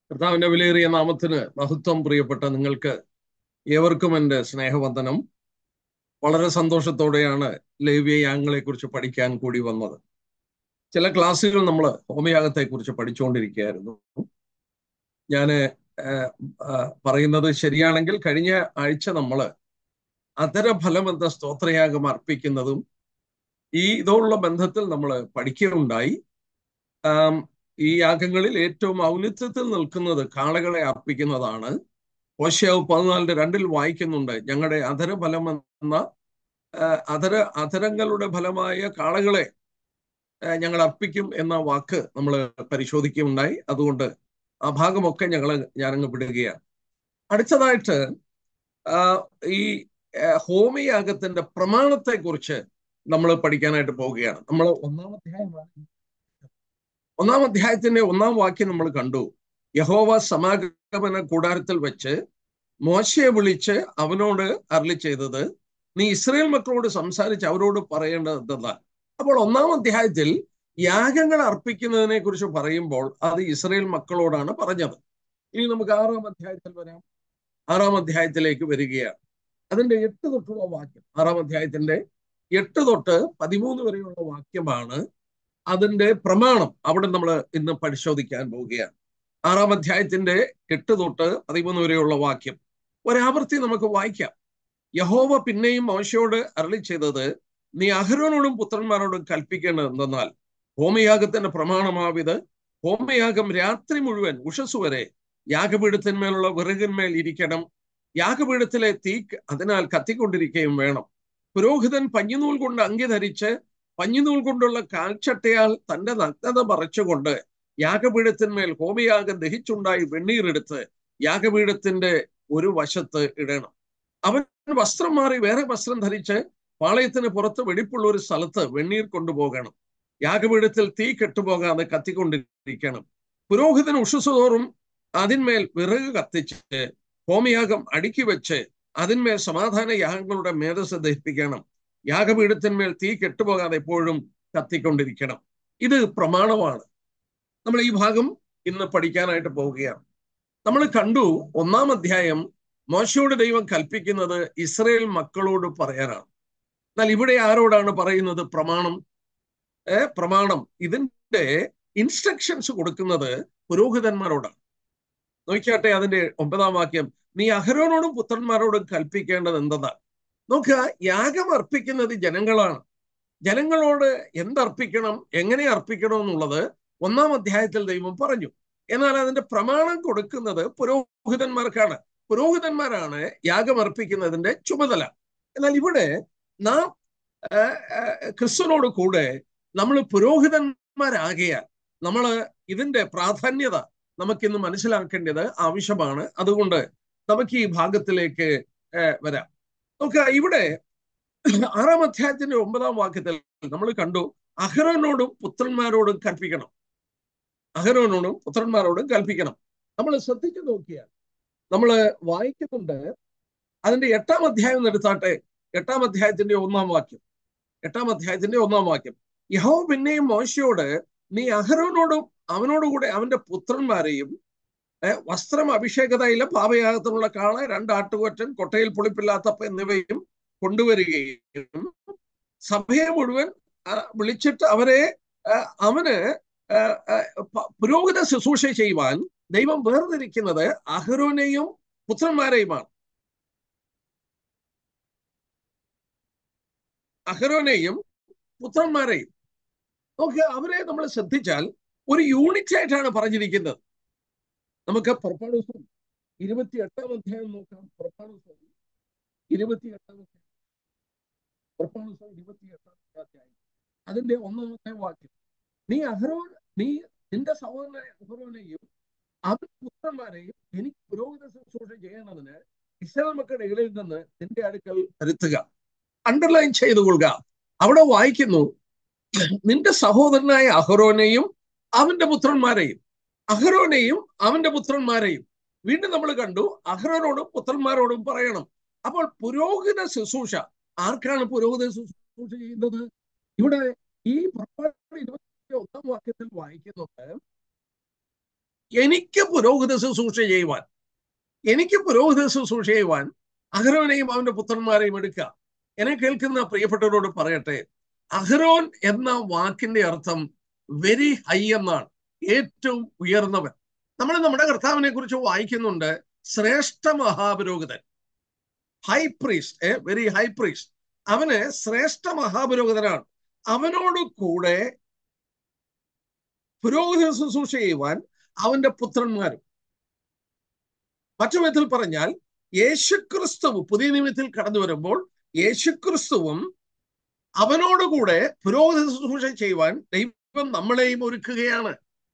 കർത്താവിന്റെ വിലയേറിയ നാമത്തിന് മഹത്വം പ്രിയപ്പെട്ട നിങ്ങൾക്ക് ഏവർക്കും എൻ്റെ സ്നേഹവന്ദനം വളരെ സന്തോഷത്തോടെയാണ് ലേവ്യ യാങ്ങളെ കുറിച്ച് പഠിക്കാൻ കൂടി വന്നത് ചില ക്ലാസ്സുകൾ നമ്മൾ ഹോമയാഗത്തെ കുറിച്ച് പഠിച്ചുകൊണ്ടിരിക്കുകയായിരുന്നു ഞാൻ പറയുന്നത് ശരിയാണെങ്കിൽ കഴിഞ്ഞ ആഴ്ച നമ്മൾ അതരഫലം എന്ന സ്തോത്രയാഗം അർപ്പിക്കുന്നതും ഈ ഇതോടുള്ള ബന്ധത്തിൽ നമ്മൾ പഠിക്കുകയുണ്ടായി ഈ യാഗങ്ങളിൽ ഏറ്റവും ഔന്നിത്യത്തിൽ നിൽക്കുന്നത് കാളകളെ അർപ്പിക്കുന്നതാണ് ഓശയാവ് പതിനാലിന്റെ രണ്ടിൽ വായിക്കുന്നുണ്ട് ഞങ്ങളുടെ അധരഫലം എന്ന അധര അധരങ്ങളുടെ ഫലമായ കാളകളെ ഞങ്ങൾ അർപ്പിക്കും എന്ന വാക്ക് നമ്മൾ പരിശോധിക്കുകയുണ്ടായി അതുകൊണ്ട് ആ ഭാഗമൊക്കെ ഞങ്ങൾ ഞാനങ്ങ് വിടുകയാണ് അടുത്തതായിട്ട് ഈ ഹോമയാഗത്തിന്റെ പ്രമാണത്തെ കുറിച്ച് നമ്മൾ പഠിക്കാനായിട്ട് പോവുകയാണ് നമ്മൾ ഒന്നാം അധ്യായമാണ് ഒന്നാം അധ്യായത്തിന്റെ ഒന്നാം വാക്യം നമ്മൾ കണ്ടു യഹോവ സമാഗമന കൂടാരത്തിൽ വെച്ച് മോശയെ വിളിച്ച് അവനോട് അരളി ചെയ്തത് നീ ഇസ്രയേൽ മക്കളോട് സംസാരിച്ച് അവരോട് പറയേണ്ടത് എന്താണ് അപ്പോൾ ഒന്നാം അധ്യായത്തിൽ യാഗങ്ങൾ അർപ്പിക്കുന്നതിനെ കുറിച്ച് പറയുമ്പോൾ അത് ഇസ്രയേൽ മക്കളോടാണ് പറഞ്ഞത് ഇനി നമുക്ക് ആറാം അധ്യായത്തിൽ വരാം ആറാം അധ്യായത്തിലേക്ക് വരികയാണ് അതിന്റെ എട്ട് തൊട്ടുള്ള വാക്യം ആറാം അധ്യായത്തിന്റെ എട്ട് തൊട്ട് പതിമൂന്ന് വരെയുള്ള വാക്യമാണ് അതിന്റെ പ്രമാണം അവിടെ നമ്മൾ ഇന്ന് പരിശോധിക്കാൻ പോവുകയാണ് ആറാം അധ്യായത്തിന്റെ എട്ട് തൊട്ട് പതിമൂന്ന് വരെയുള്ള വാക്യം ഒരാവർത്തി നമുക്ക് വായിക്കാം യഹോവ പിന്നെയും മോശയോട് അരളി ചെയ്തത് നീ അഹരോനോടും പുത്രന്മാരോടും കൽപ്പിക്കേണ്ടത് എന്തെന്നാൽ ഹോമയാഗത്തിന്റെ പ്രമാണമാവിത് ഹോമയാഗം രാത്രി മുഴുവൻ ഉഷസ് വരെ യാഗപീഠത്തിന്മേലുള്ള വിറകിന്മേൽ ഇരിക്കണം യാഗപീഠത്തിലെ തീ അതിനാൽ കത്തിക്കൊണ്ടിരിക്കുകയും വേണം പുരോഹിതൻ പഞ്ഞിനൂൽ കൊണ്ട് അങ്കി ധരിച്ച് പഞ്ഞിനൂൽ കൊണ്ടുള്ള കാൽച്ചട്ടയാൽ തന്റെ നഗ്നത മറച്ചുകൊണ്ട് യാഗപീഠത്തിന്മേൽ ഹോമയാഗം ദഹിച്ചുണ്ടായി വെണ്ണീരെടുത്ത് യാഗപീഠത്തിന്റെ ഒരു വശത്ത് ഇടണം അവൻ വസ്ത്രം മാറി വേറെ വസ്ത്രം ധരിച്ച് പാളയത്തിന് പുറത്ത് വെടിപ്പുള്ള ഒരു സ്ഥലത്ത് വെണ്ണീർ കൊണ്ടുപോകണം യാഗപീഠത്തിൽ തീ കെട്ടുപോകാതെ കത്തിക്കൊണ്ടിരിക്കണം പുരോഹിതൻ ഉഷസുതോറും അതിന്മേൽ വിറക് കത്തിച്ച് ഹോമയാഗം അടുക്കി വെച്ച് അതിന്മേൽ സമാധാന യാഗങ്ങളുടെ മേധസ് ദഹിപ്പിക്കണം യാഗപീഠത്തിന്മേൽ തീ കെട്ടുപോകാതെ എപ്പോഴും കത്തിക്കൊണ്ടിരിക്കണം ഇത് പ്രമാണമാണ് നമ്മൾ ഈ ഭാഗം ഇന്ന് പഠിക്കാനായിട്ട് പോവുകയാണ് നമ്മൾ കണ്ടു ഒന്നാം അധ്യായം മോശയോട് ദൈവം കൽപ്പിക്കുന്നത് ഇസ്രയേൽ മക്കളോട് പറയാനാണ് എന്നാൽ ഇവിടെ ആരോടാണ് പറയുന്നത് പ്രമാണം ഏ പ്രമാണം ഇതിന്റെ ഇൻസ്ട്രക്ഷൻസ് കൊടുക്കുന്നത് പുരോഹിതന്മാരോടാണ് നോക്കിയാട്ടെ അതിന്റെ ഒമ്പതാം വാക്യം നീ അഹരോനോടും പുത്രന്മാരോടും കൽപ്പിക്കേണ്ടത് എന്താണ് നോക്കുക യാഗം അർപ്പിക്കുന്നത് ജനങ്ങളാണ് ജനങ്ങളോട് എന്തർപ്പിക്കണം എങ്ങനെ അർപ്പിക്കണം എന്നുള്ളത് ഒന്നാം അധ്യായത്തിൽ ദൈവം പറഞ്ഞു എന്നാൽ അതിന്റെ പ്രമാണം കൊടുക്കുന്നത് പുരോഹിതന്മാർക്കാണ് പുരോഹിതന്മാരാണ് യാഗം അർപ്പിക്കുന്നതിന്റെ ചുമതല എന്നാൽ ഇവിടെ നാം ക്രിസ്തുവിനോട് കൂടെ നമ്മൾ പുരോഹിതന്മാരാകിയാൽ നമ്മൾ ഇതിന്റെ പ്രാധാന്യത നമുക്കിന്ന് മനസ്സിലാക്കേണ്ടത് ആവശ്യമാണ് അതുകൊണ്ട് നമുക്ക് ഈ ഭാഗത്തിലേക്ക് വരാം നോക്കുക ഇവിടെ ആറാം അധ്യായത്തിന്റെ ഒമ്പതാം വാക്യത്തിൽ നമ്മൾ കണ്ടു അഹരോനോടും പുത്രന്മാരോടും കൽപ്പിക്കണം അഹരോനോടും പുത്രന്മാരോടും കൽപ്പിക്കണം നമ്മൾ ശ്രദ്ധിച്ചു നോക്കിയാൽ നമ്മൾ വായിക്കുന്നുണ്ട് അതിന്റെ എട്ടാം അധ്യായം എടുത്താട്ടെ എട്ടാം അധ്യായത്തിന്റെ ഒന്നാം വാക്യം എട്ടാം അധ്യായത്തിന്റെ ഒന്നാം വാക്യം യഹോ പിന്നെയും മോശയോട് നീ അഹരോനോടും അവനോടുകൂടെ അവന്റെ പുത്രന്മാരെയും വസ്ത്രം അഭിഷേകതയില പാപയാഗത്തിനുള്ള കാള രണ്ടാട്ടുകൊറ്റൻ കൊട്ടയിൽ പുളിപ്പില്ലാത്തപ്പ എന്നിവയും കൊണ്ടുവരികയും സഭയെ മുഴുവൻ വിളിച്ചിട്ട് അവരെ അവന് പുരോഗത ശുശ്രൂഷ ചെയ്യുവാൻ ദൈവം വേർതിരിക്കുന്നത് അഹരോനെയും പുത്രന്മാരെയുമാണ് അഹരോനെയും പുത്രന്മാരെയും നോക്കുക അവരെ നമ്മൾ ശ്രദ്ധിച്ചാൽ ഒരു യൂണിറ്റ് ആയിട്ടാണ് പറഞ്ഞിരിക്കുന്നത് നമുക്ക് പുറപ്പാട് ദിവസം ഇരുപത്തി എട്ടാം അധ്യായം നോക്കാം പുറപ്പാട് ദിവസം ഇരുപത്തി എട്ടാം അധ്യായം പുറപ്പാട് ദിവസം ഇരുപത്തി എട്ടാം അധ്യായം അതിന്റെ ഒന്നാമത്തെ വാക്യം നീ അഹരോൻ നീ നിന്റെ സഹോദരനായ അഹരോനെയും അവൻ പുത്രന്മാരെയും എനിക്ക് പുരോഹിത ശുശ്രൂഷ ചെയ്യണതിന് ഇസ്രായേൽ മക്കളുടെ ഇടയിൽ നിന്ന് നിന്റെ അടുക്കൽ വരുത്തുക അണ്ടർലൈൻ ചെയ്തു കൊള്ളുക അവിടെ വായിക്കുന്നു നിന്റെ സഹോദരനായ അഹരോനെയും അവന്റെ പുത്രന്മാരെയും അഹരോനെയും അവന്റെ പുത്രന്മാരെയും വീണ്ടും നമ്മൾ കണ്ടു അഹ്റോനോടും പുത്രന്മാരോടും പറയണം അപ്പോൾ പുരോഹിത ശുശ്രൂഷ ആർക്കാണ് പുരോഹിത ശുശ്രൂഷ ചെയ്യുന്നത് ഇവിടെ ഈ പുറപ്പാട് ഇരുപത്തി ഒന്നാം വാക്യത്തിൽ വായിക്കുന്നുണ്ട് എനിക്ക് പുരോഹിത ശുശ്രൂഷ ചെയ്യുവാൻ എനിക്ക് പുരോഹിത ശുശ്രൂഷ ചെയ്യുവാൻ അഹരോനെയും അവന്റെ പുത്രന്മാരെയും എടുക്കുക എന്നെ കേൾക്കുന്ന പ്രിയപ്പെട്ടവരോട് പറയട്ടെ അഹരോൻ എന്ന വാക്കിന്റെ അർത്ഥം വെരി ഹൈ എന്നാണ് ഏറ്റവും ഉയർന്നവൻ നമ്മൾ നമ്മുടെ കർത്താവിനെ കുറിച്ച് വായിക്കുന്നുണ്ട് ശ്രേഷ്ഠ മഹാപുരോഹിതൻ high priest a very high priest അവന് ശ്രേഷ്ഠ മഹാപുരോഹിതനാണ് അവനോട് കൂടെ പുരോഹിത ശുശ്രൂഷ ചെയ്യുവാൻ അവന്റെ പുത്രന്മാരും മറ്റു വിധത്തിൽ പറഞ്ഞാൽ യേശുക്രിസ്തുവ് പുതിയ നിയമത്തിൽ കടന്നു വരുമ്പോൾ യേശുക്രിസ്തുവും അവനോടുകൂടെ പുരോഹിത ശുശ്രൂഷ ചെയ്യുവാൻ ദൈവം നമ്മളെയും ഒരുക്കുകയാണ്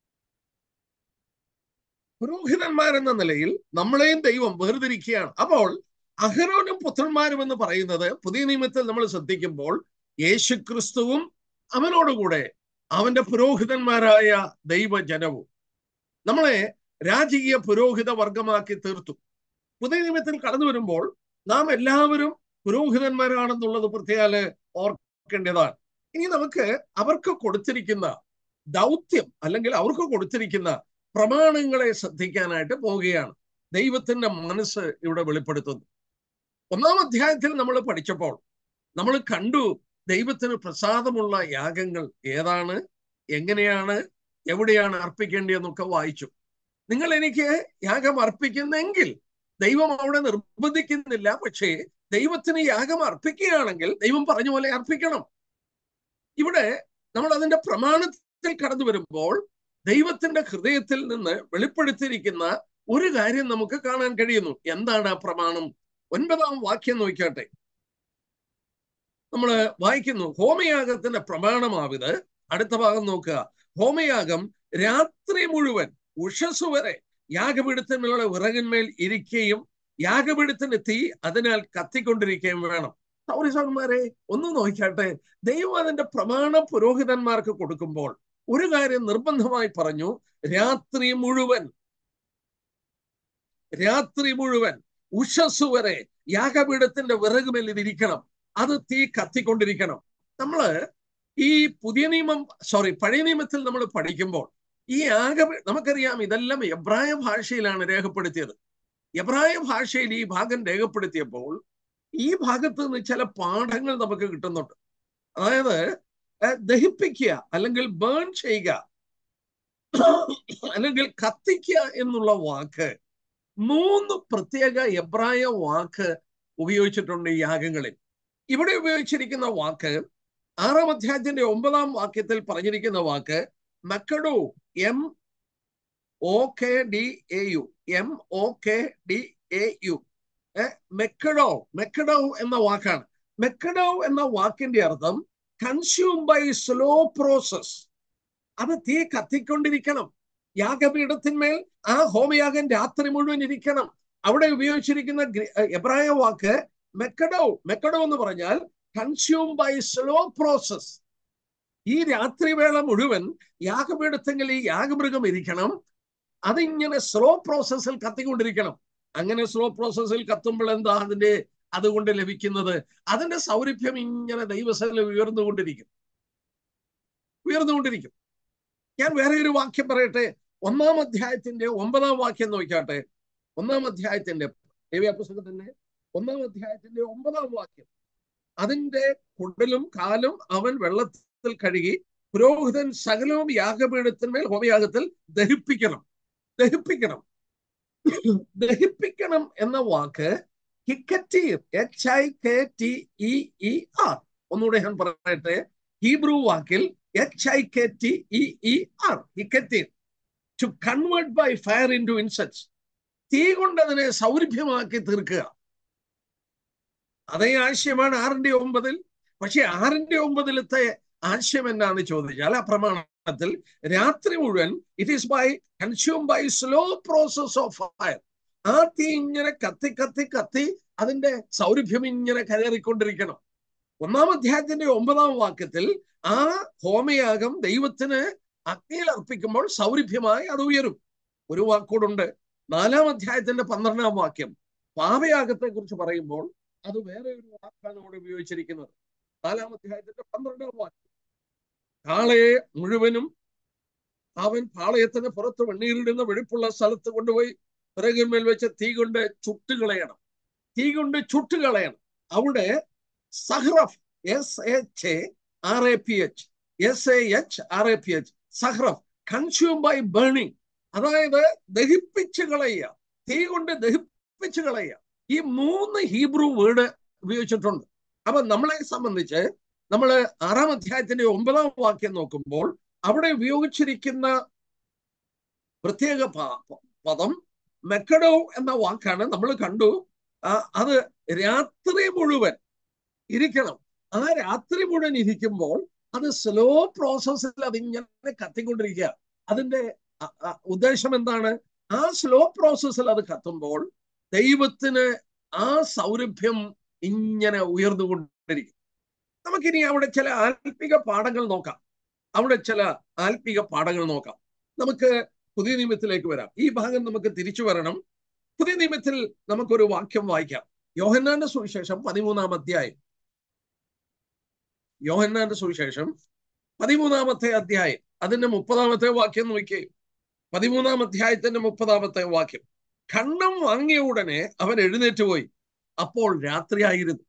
പുരോഹിതന്മാരെന്ന നിലയിൽ നമ്മളെയും ദൈവം വേർതിരിക്കുകയാണ് അപ്പോൾ അഹരോനും പുത്രന്മാരും എന്ന് പറയുന്നത് പുതിയ നിയമത്തിൽ നമ്മൾ ശ്രദ്ധിക്കുമ്പോൾ യേശുക്രിസ്തുവും അവനോടുകൂടെ അവന്റെ പുരോഹിതന്മാരായ ദൈവജനവും നമ്മളെ രാജകീയ പുരോഹിത വർഗമാക്കി തീർത്തു പുതിയ നിയമത്തിൽ കടന്നു വരുമ്പോൾ നാം എല്ലാവരും പുരോഹിതന്മാരാണെന്നുള്ളത് പ്രത്യേക ഓർക്കേണ്ടതാണ് ഇനി നമുക്ക് അവർക്ക് കൊടുത്തിരിക്കുന്ന ദൗത്യം അല്ലെങ്കിൽ അവർക്ക് കൊടുത്തിരിക്കുന്ന പ്രമാണങ്ങളെ ശ്രദ്ധിക്കാനായിട്ട് പോവുകയാണ് ദൈവത്തിന്റെ മനസ്സ് ഇവിടെ വെളിപ്പെടുത്തുന്നു ഒന്നാം അധ്യായത്തിൽ നമ്മൾ പഠിച്ചപ്പോൾ നമ്മൾ കണ്ടു ദൈവത്തിന് പ്രസാദമുള്ള യാഗങ്ങൾ ഏതാണ് എങ്ങനെയാണ് എവിടെയാണ് അർപ്പിക്കേണ്ടതെന്നൊക്കെ വായിച്ചു നിങ്ങൾ എനിക്ക് യാഗം അർപ്പിക്കുന്നെങ്കിൽ ദൈവം അവിടെ നിർബന്ധിക്കുന്നില്ല പക്ഷേ ദൈവത്തിന് യാഗം അർപ്പിക്കുകയാണെങ്കിൽ ദൈവം പറഞ്ഞ പോലെ അർപ്പിക്കണം ഇവിടെ നമ്മൾ അതിന്റെ പ്രമാണത്തിൽ കടന്നു വരുമ്പോൾ ദൈവത്തിന്റെ ഹൃദയത്തിൽ നിന്ന് വെളിപ്പെടുത്തിയിരിക്കുന്ന ഒരു കാര്യം നമുക്ക് കാണാൻ കഴിയുന്നു എന്താണ് ആ പ്രമാണം ഒൻപതാം വാക്യം നോക്കിയാട്ടെ നമ്മൾ വായിക്കുന്നു ഹോമയാഗത്തിന്റെ പ്രമാണമാവിത് അടുത്ത ഭാഗം നോക്കുക ഹോമയാഗം രാത്രി മുഴുവൻ ഉഷസ് വരെ യാഗപീഠത്തിനുള്ള വിറകിന്മേൽ ഇരിക്കുകയും യാഗപീഠത്തിന്റെ തീ അതിനാൽ കത്തിക്കൊണ്ടിരിക്കുകയും വേണം സൗരസന്മാരെ ഒന്ന് നോക്കിയാട്ടെ ദൈവം അതിന്റെ പ്രമാണ പുരോഹിതന്മാർക്ക് കൊടുക്കുമ്പോൾ ഒരു കാര്യം നിർബന്ധമായി പറഞ്ഞു രാത്രി മുഴുവൻ രാത്രി മുഴുവൻ ഉഷസ് വരെ യാഗപീഠത്തിന്റെ വിറകുമേൽ ഇതിരിക്കണം അത് തീ കത്തിക്കൊണ്ടിരിക്കണം നമ്മള് ഈ പുതിയ നിയമം സോറി പഴയ നിയമത്തിൽ നമ്മൾ പഠിക്കുമ്പോൾ ഈ യാഗ നമുക്കറിയാം ഇതെല്ലാം എബ്രായ ഭാഷയിലാണ് രേഖപ്പെടുത്തിയത് എബ്രായ ഭാഷയിൽ ഈ ഭാഗം രേഖപ്പെടുത്തിയപ്പോൾ ഈ ഭാഗത്ത് നിന്ന് ചില പാഠങ്ങൾ നമുക്ക് കിട്ടുന്നുണ്ട് അതായത് ദഹിപ്പിക്കുക അല്ലെങ്കിൽ ബേൺ ചെയ്യുക അല്ലെങ്കിൽ കത്തിക്കുക എന്നുള്ള വാക്ക് മൂന്ന് പ്രത്യേക എബ്രായ വാക്ക് ഉപയോഗിച്ചിട്ടുണ്ട് ഈ യാഗങ്ങളിൽ ഇവിടെ ഉപയോഗിച്ചിരിക്കുന്ന വാക്ക് ആറാം അധ്യായത്തിന്റെ ഒമ്പതാം വാക്യത്തിൽ പറഞ്ഞിരിക്കുന്ന വാക്ക് മക്കഡോ M O K D A U M O K D A U മെക്കഡോ മെക്കഡോ എന്ന വാക്കാണ് മെക്കഡോ എന്ന വാക്കിന്റെ അർത്ഥം കൺസ്യൂം ബൈ സ്ലോ പ്രോസസ് അത് തീ കത്തിക്കൊണ്ടിരിക്കണം യാഗപീഠത്തിന്മേൽ ആ ഹോമയാഗം രാത്രി മുഴുവൻ ഇരിക്കണം അവിടെ ഉപയോഗിച്ചിരിക്കുന്ന എബ്രായ വാക്ക് മെക്കഡോ മെക്കഡോ എന്ന് പറഞ്ഞാൽ കൺസ്യൂം ബൈ സ്ലോ പ്രോസസ് ഈ രാത്രിവേള മുഴുവൻ യാഗപീഠത്തെങ്കിൽ ഈ യാഗമൃഗം ഇരിക്കണം അതിങ്ങനെ സ്ലോ പ്രോസസ്സിൽ കത്തിക്കൊണ്ടിരിക്കണം അങ്ങനെ സ്ലോ പ്രോസസ്സിൽ കത്തുമ്പോൾ എന്താ അതിന്റെ അതുകൊണ്ട് ലഭിക്കുന്നത് അതിന്റെ സൗരഭ്യം ഇങ്ങനെ ദൈവസ്ഥലം ഉയർന്നുകൊണ്ടിരിക്കും ഉയർന്നുകൊണ്ടിരിക്കും ഞാൻ വേറെ ഒരു വാക്യം പറയട്ടെ ഒന്നാം അധ്യായത്തിന്റെ ഒമ്പതാം വാക്യം നോക്കിയാട്ടെ ഒന്നാം അധ്യായത്തിന്റെ പുസ്തകത്തിന്റെ ഒന്നാം അധ്യായത്തിന്റെ ഒമ്പതാം വാക്യം അതിന്റെ കുടലും കാലും അവൻ വെള്ളത്തിൽ കഴുകി പുരോഹിതൻ സകലവും യാഗപീഠത്തിന്മേൽ ഹോമയാഗത്തിൽ ദഹിപ്പിക്കണം ദഹിപ്പിക്കണം ദഹിപ്പിക്കണം എന്ന വാക്ക് ഹിക്കറ്റീർ H I K T E E R ഒന്നുകൂടെ ഞാൻ പറയട്ടെ ഹീബ്രു വാക്കിൽ H I K T E E R ഹിക്കറ്റീർ to convert by fire into incense തീ കൊണ്ട് അതിനെ സൗരഭ്യമാക്കി തീർക്കുക അതേ ആശയമാണ് ആറിന്റെ ഒമ്പതിൽ പക്ഷെ ആറിന്റെ ഒമ്പതിലത്തെ ആശയം എന്നാന്ന് ചോദിച്ചാൽ ആ പ്രമാണത്തിൽ രാത്രി മുഴുവൻ it is by consume by slow process of fire ആ തീ ഇങ്ങനെ കത്തി കത്തി കത്തി അതിന്റെ സൗരഭ്യം ഇങ്ങനെ കയറിക്കൊണ്ടിരിക്കണം ഒന്നാം അധ്യായത്തിന്റെ ഒമ്പതാം വാക്യത്തിൽ ആ ഹോമയാഗം ദൈവത്തിന് അഗ്നിയിൽ അർപ്പിക്കുമ്പോൾ സൗരഭ്യമായി അത് ഉയരും ഒരു വാക്കോടുണ്ട് നാലാം അധ്യായത്തിന്റെ പന്ത്രണ്ടാം വാക്യം പാപയാഗത്തെ കുറിച്ച് പറയുമ്പോൾ അത് വേറെ ഒരു വാക്കാണ് അവിടെ ഉപയോഗിച്ചിരിക്കുന്നത് നാലാം അധ്യായത്തിന്റെ പന്ത്രണ്ടാം വാക്യം കാളയെ മുഴുവനും അവൻ പാളയത്തിന് പുറത്ത് വെണ്ണീരിടുന്ന വെടിപ്പുള്ള സ്ഥലത്ത് കൊണ്ടുപോയി പിറകിന്മേൽ വെച്ച് തീ കൊണ്ട് ചുട്ടുകളയണം തീ കൊണ്ട് ചുട്ടുകളയണം അവിടെ സഹ്റഫ് S H A R A P H S H A R A P H സഹ്റഫ് കൺസ്യൂം ബൈ ബേണിംഗ് അതായത് ദഹിപ്പിച്ച് കളയുക തീ കൊണ്ട് ദഹിപ്പിച്ച് കളയുക ഈ മൂന്ന് ഹീബ്രു വേർഡ് ഉപയോഗിച്ചിട്ടുണ്ട് അപ്പൊ നമ്മളെ സംബന്ധിച്ച് നമ്മൾ ആറാം അധ്യായത്തിന്റെ ഒമ്പതാം വാക്യം നോക്കുമ്പോൾ അവിടെ ഉപയോഗിച്ചിരിക്കുന്ന പ്രത്യേക പദം മെക്കഡോ എന്ന വാക്കാണ് നമ്മൾ കണ്ടു അത് രാത്രി മുഴുവൻ ഇരിക്കണം ആ രാത്രി മുഴുവൻ ഇരിക്കുമ്പോൾ അത് സ്ലോ പ്രോസസ്സിൽ അതിങ്ങനെ കത്തിക്കൊണ്ടിരിക്കുക അതിന്റെ ഉദ്ദേശം എന്താണ് ആ സ്ലോ പ്രോസസ്സിൽ അത് കത്തുമ്പോൾ ദൈവത്തിന് ആ സൗരഭ്യം ഇങ്ങനെ ഉയർന്നുകൊണ്ടിരിക്കും നമുക്കിനി അവിടെ ചില ആത്മിക പാഠങ്ങൾ നോക്കാം അവിടെ ചില ആത്മിക പാഠങ്ങൾ നോക്കാം നമുക്ക് പുതിയ നിയമത്തിലേക്ക് വരാം ഈ ഭാഗം നമുക്ക് തിരിച്ചു വരണം പുതിയ നിയമത്തിൽ നമുക്കൊരു വാക്യം വായിക്കാം യോഹന്നാന്റെ സുവിശേഷം പതിമൂന്നാം അധ്യായം യോഹന്നാന്റെ സുവിശേഷം പതിമൂന്നാമത്തെ അധ്യായം അതിന്റെ മുപ്പതാമത്തെ വാക്യം നോക്കിയേ പതിമൂന്നാം അധ്യായത്തിന്റെ മുപ്പതാമത്തെ വാക്യം കണ്ണം വാങ്ങിയ ഉടനെ അവൻ എഴുന്നേറ്റ് പോയി അപ്പോൾ രാത്രിയായിരുന്നു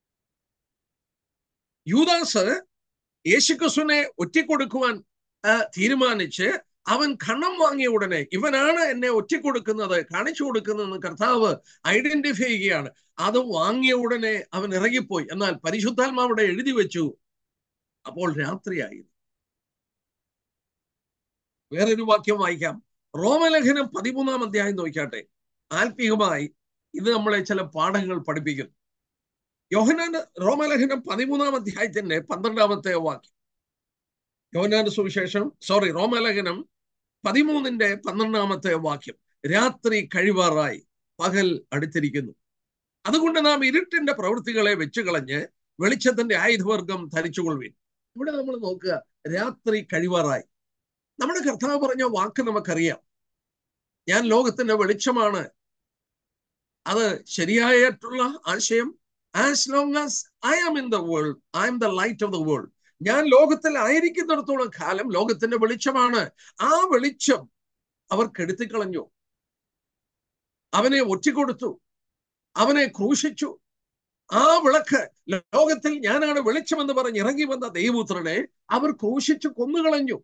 യൂദാസ് യേശുക്രിസ്തുവിനെ ഒറ്റിക്കൊടുക്കുവാൻ തീരുമാനിച്ച് അവൻ കണ്ണം വാങ്ങിയ ഉടനെ ഇവനാണ് എന്നെ ഒറ്റിക്കൊടുക്കുന്നത് കാണിച്ചു കൊടുക്കുന്നതെന്ന് കർത്താവ് ഐഡന്റിഫൈ ചെയ്യുകയാണ് അത് വാങ്ങിയ ഉടനെ അവൻ ഇറങ്ങിപ്പോയി എന്നാൽ പരിശുദ്ധാത്മാവിടെ എഴുതി വെച്ചു അപ്പോൾ രാത്രിയായി വേറൊരു വാക്യം വായിക്കാം റോമലേഖനം പതിമൂന്നാം അധ്യായം നോക്കിയാട്ടെ ആത്മീയമായി ഇത് നമ്മളെ ചില പാഠങ്ങൾ പഠിപ്പിക്കുന്നു യോഹനാന്റെ റോമലേഖനം പതിമൂന്നാം അധ്യായത്തിന്റെ പന്ത്രണ്ടാമത്തെ വാക്യം യോഹനാന്റെ സുവിശേഷം സോറി റോമലേഖനം പതിമൂന്നിന്റെ പന്ത്രണ്ടാമത്തെ വാക്യം രാത്രി കഴിവാറായി പകൽ അടുത്തിരിക്കുന്നു അതുകൊണ്ട് നാം ഇരുട്ടിന്റെ പ്രവൃത്തികളെ വെച്ചു കളഞ്ഞ് വെളിച്ചത്തിന്റെ ആയുധവർഗം ധരിച്ചുകൊള്ളുവിൻ ഇവിടെ നമ്മൾ നോക്കുക രാത്രി കഴിവാറായി നമ്മുടെ കർത്താവ് പറഞ്ഞ വാക്ക് നമുക്കറിയാം ഞാൻ ലോകത്തിന്റെ വെളിച്ചമാണ് അത് ശരിയായിട്ടുള്ള ആശയം as long as I am in the world I'm the light of the world ഞാൻ ലോകത്തിൽ ആയിരിക്കുന്നിടത്തോളം കാലം ലോകത്തിന്റെ വെളിച്ചമാണ് ആ വെളിച്ചം അവർ കെടുത്തിക്കളഞ്ഞു അവനെ ഒറ്റിക്കൊടുത്തു അവനെ ക്രൂശിച്ചു ആ വിളക്ക് ലോകത്തിൽ ഞാനാണ് വെളിച്ചമെന്ന് പറഞ്ഞ് ഇറങ്ങി വന്ന ദൈവപുത്രനെ അവർ ക്രൂശിച്ചു കൊന്നുകളഞ്ഞു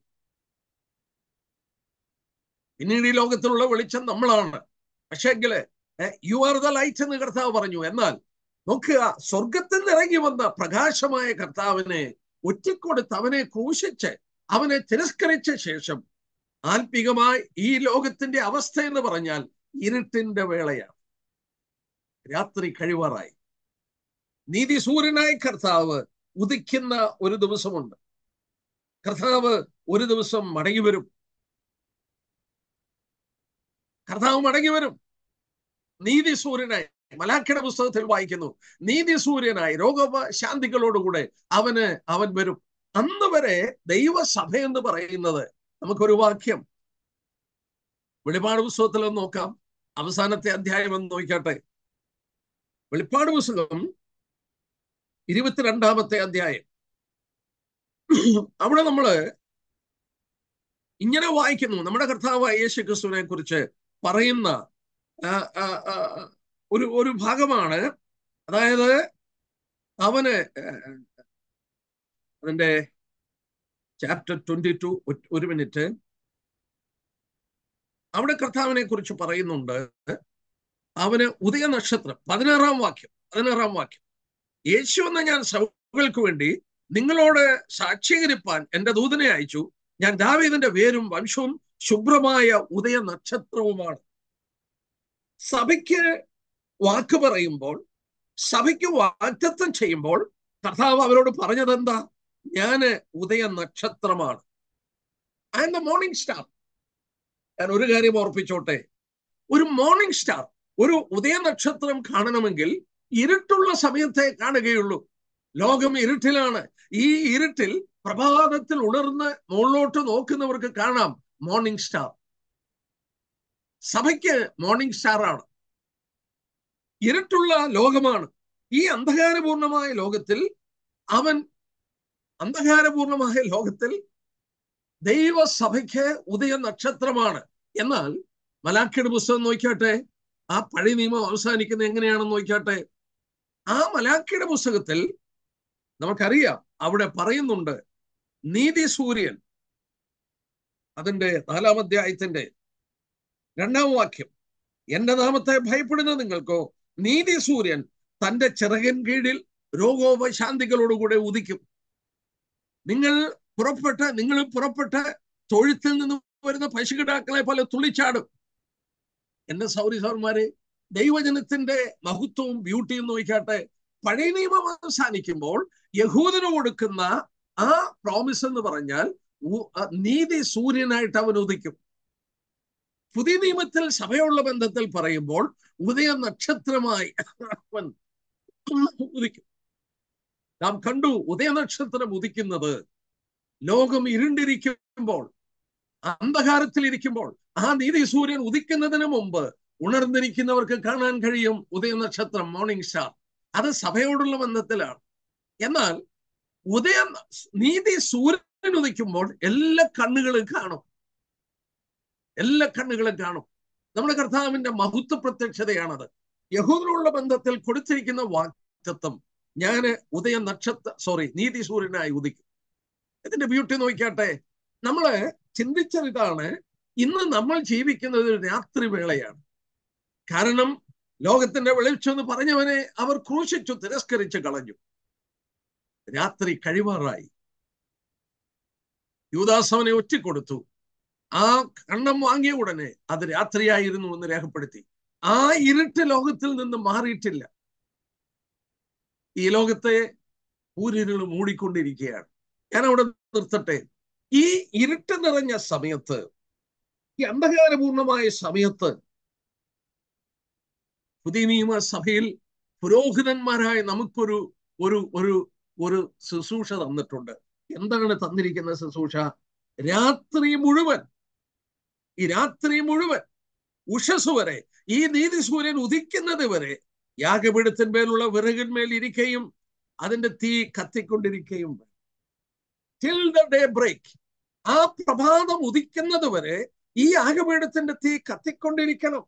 പിന്നീട് ഈ ലോകത്തിലുള്ള വെളിച്ചം നമ്മളാണ് പക്ഷേങ്കില് യു ആർ ദ ലൈറ്റ് എന്ന് കർത്താവ് പറഞ്ഞു എന്നാൽ നോക്കുക സ്വർഗത്തിൽ നിന്ന് ഇറങ്ങി വന്ന പ്രകാശമായ കർത്താവിനെ ഒറ്റിക്കൊടുത്ത് അവനെ ക്രൂശിച്ച് അവനെ തിരസ്കരിച്ച ശേഷം ആത്മികമായി ഈ ലോകത്തിന്റെ അവസ്ഥ എന്ന് പറഞ്ഞാൽ ഇരുട്ടിന്റെ വേളയാണ് രാത്രി കഴിവാറായി നീതി സൂര്യനായി കർത്താവ് ഉദിക്കുന്ന ഒരു ദിവസമുണ്ട് കർത്താവ് ഒരു ദിവസം മടങ്ങി വരും കർത്താവ് മടങ്ങി വരും നീതി സൂര്യനായി മലാഖയുടെ പുസ്തകത്തിൽ വായിക്കുന്നു നീതി സൂര്യനായി രോഗശാന്തികളോടുകൂടെ അവന് അവൻ വരും അന്ന് വരെ ദൈവസഭ എന്ന് പറയുന്നത് നമുക്കൊരു വാക്യം വെളിപ്പാട് പുസ്തകത്തിൽ ഒന്ന് നോക്കാം അവസാനത്തെ അധ്യായം എന്ന് നോക്കട്ടെ വെളിപ്പാട് പുസ്തകം ഇരുപത്തിരണ്ടാമത്തെ അധ്യായം അവിടെ നമ്മള് ഇങ്ങനെ വായിക്കുന്നു നമ്മുടെ കർത്താവ് യേശു ക്രിസ്തുവിനെ കുറിച്ച് പറയുന്ന ഒരു ഒരു ഭാഗമാണ് അതായത് അവന് അതിന്റെ ചാപ്റ്റർ ട്വന്റി ടു ഒരു മിനിറ്റ് അവിടെ കർത്താവിനെ കുറിച്ച് പറയുന്നുണ്ട് അവന് ഉദയ നക്ഷത്രം പതിനാറാം വാക്യം പതിനാറാം വാക്യം യേശു എന്ന ഞാൻ സഭകൾക്ക് വേണ്ടി നിങ്ങളോട് സാക്ഷീകരിപ്പാൻ എന്റെ ദൂതനെ അയച്ചു ഞാൻ ദാവീദിന്റെ വേരും വംശവും ശുഭ്രമായ ഉദയ നക്ഷത്രവുമാണ് സഭയ്ക്ക് വാക്ക് പറയുമ്പോൾ സഭയ്ക്ക് വാക്തത്വം ചെയ്യുമ്പോൾ കർത്താവ് അവരോട് പറഞ്ഞത് എന്താ ഞാന് ഉദയ നക്ഷത്രമാണ് I'm the morning star ഞാൻ ഒരു കാര്യം ഓർപ്പിച്ചോട്ടെ ഒരു മോർണിംഗ് സ്റ്റാർ ഒരു ഉദയ നക്ഷത്രം കാണണമെങ്കിൽ ഇരുട്ടുള്ള സമയത്തെ കാണുകയുള്ളൂ ലോകം ഇരുട്ടിലാണ് ഈ ഇരുട്ടിൽ പ്രഭാതത്തിൽ ഉണർന്ന് മുകളിലോട്ട് നോക്കുന്നവർക്ക് കാണാം മോർണിംഗ് സ്റ്റാർ സഭയ്ക്ക് മോർണിംഗ് സ്റ്റാർ ആണ് ഇരുട്ടുള്ള ലോകമാണ് ഈ അന്ധകാരപൂർണമായ ലോകത്തിൽ അവൻ അന്ധകാരപൂർണമായ ലോകത്തിൽ ദൈവസഭയ്ക്ക് ഉദയ നക്ഷത്രമാണ് എന്നാൽ മലാഖയുടെ പുസ്തകം നോക്കിയാട്ടെ ആ പഴയ നിയമം അവസാനിക്കുന്നത് എങ്ങനെയാണെന്ന് നോക്കിയാട്ടെ ആ മലാഖയുടെ പുസ്തകത്തിൽ നമുക്കറിയാം അവിടെ പറയുന്നുണ്ട് നീതി സൂര്യൻ അതിന്റെ നാലാം അധ്യായത്തിന്റെ രണ്ടാം വാക്യം എന്റെ നാമത്തെ ഭയപ്പെടുന്ന നിങ്ങൾക്കോ നീതി സൂര്യൻ തന്റെ ചിറകൻ കീഴിൽ രോഗോപശാന്തികളോടുകൂടെ ഉദിക്കും നിങ്ങൾ പുറപ്പെട്ട് നിങ്ങൾ പുറപ്പെട്ട് തൊഴുത്തിൽ നിന്ന് വരുന്ന പശുകിടാക്കളെ പോലെ തുള്ളിച്ചാടും എന്റെ സൗരി സൗന്മാരെ ദൈവജനത്തിന്റെ മഹത്വവും ബ്യൂട്ടിയും നോക്കിയാട്ടെ പഴയ നിയമം അവസാനിക്കുമ്പോൾ യഹൂദന് കൊടുക്കുന്ന ആ പ്രോമിസ് എന്ന് പറഞ്ഞാൽ നീതി സൂര്യനായിട്ട് അവൻ ഉദിക്കും പുതിയ നിയമത്തിൽ സഭയുള്ള ബന്ധത്തിൽ പറയുമ്പോൾ ഉദയ നക്ഷത്രമായി അവൻ ഉദിക്കും നാം കണ്ടു ഉദയനക്ഷത്രം ഉദിക്കുന്നത് ലോകം ഇരുണ്ടിരിക്കുമ്പോൾ അന്ധകാരത്തിൽ ഇരിക്കുമ്പോൾ ആ നീതി സൂര്യൻ ഉദിക്കുന്നതിന് മുമ്പ് ഉണർന്നിരിക്കുന്നവർക്ക് കാണാൻ കഴിയും ഉദയനക്ഷത്രം മോർണിംഗ് സ്റ്റാർ അത് സഭയോടുള്ള ബന്ധത്തിലാണ് എന്നാൽ ഉദയ നീതി സൂര്യൻ ഉദിക്കുമ്പോൾ എല്ലാ കണ്ണുകളും കാണും എല്ലാ കണ്ണുകളും കാണും നമ്മുടെ കർത്താവിന്റെ മഹത്വ പ്രത്യക്ഷതയാണത് യഹൂദനുള്ള ബന്ധത്തിൽ കൊടുത്തിരിക്കുന്ന വാക്തത്വം ഞാന് ഉദയ നക്ഷത്ര സോറി നീതി സൂര്യനായി ഉദിക്കും ഇതിന്റെ ബ്യൂട്ടി നോക്കിയാട്ടെ നമ്മള് ചിന്തിച്ചത് ഇതാണ് ഇന്ന് നമ്മൾ ജീവിക്കുന്നത് ഒരു രാത്രി വേളയാണ് കാരണം ലോകത്തിന്റെ വെളിച്ചെന്ന് പറഞ്ഞവനെ അവർ ക്രൂശിച്ചു തിരസ്കരിച്ചു കളഞ്ഞു രാത്രി കഴിവാറായി യൂദാസവനെ ഒറ്റിക്കൊടുത്തു ആ കണ്ണം വാങ്ങിയ ഉടനെ അത് രാത്രിയായിരുന്നു എന്ന് രേഖപ്പെടുത്തി ആ ഇരുട്ട് ലോകത്തിൽ നിന്ന് മാറിയിട്ടില്ല ഈ ലോകത്തെ ഊരിരുൾ മൂടിക്കൊണ്ടിരിക്കുകയാണ് ഞാൻ അവിടെ നിർത്തട്ടെ ഈ ഇരുട്ട് നിറഞ്ഞ സമയത്ത് ഈ അന്ധകാരപൂർണമായ സമയത്ത് പുതിയ നിയമ സഭയിൽ പുരോഹിതന്മാരായ നമുക്കൊരു ഒരു ഒരു ഒരു ശുശ്രൂഷ തന്നിട്ടുണ്ട് എന്താണ് തന്നിരിക്കുന്ന ശുശ്രൂഷ രാത്രി മുഴുവൻ ഈ രാത്രി മുഴുവൻ ഉഷസ് വരെ ഈ നീതി സൂര്യൻ ഉദിക്കുന്നത് വരെ യാഗപീഠത്തിന്മേലുള്ള വിറകിന്മേൽ ഇരിക്കുകയും അതിന്റെ തീ കത്തിക്കൊണ്ടിരിക്കുകയും ടിൽ ദ ഡേ ബ്രേക്ക് ആ പ്രഭാതം ഉദിക്കുന്നത് വരെ ഈ യാഗപീഠത്തിന്റെ തീ കത്തിക്കൊണ്ടിരിക്കണം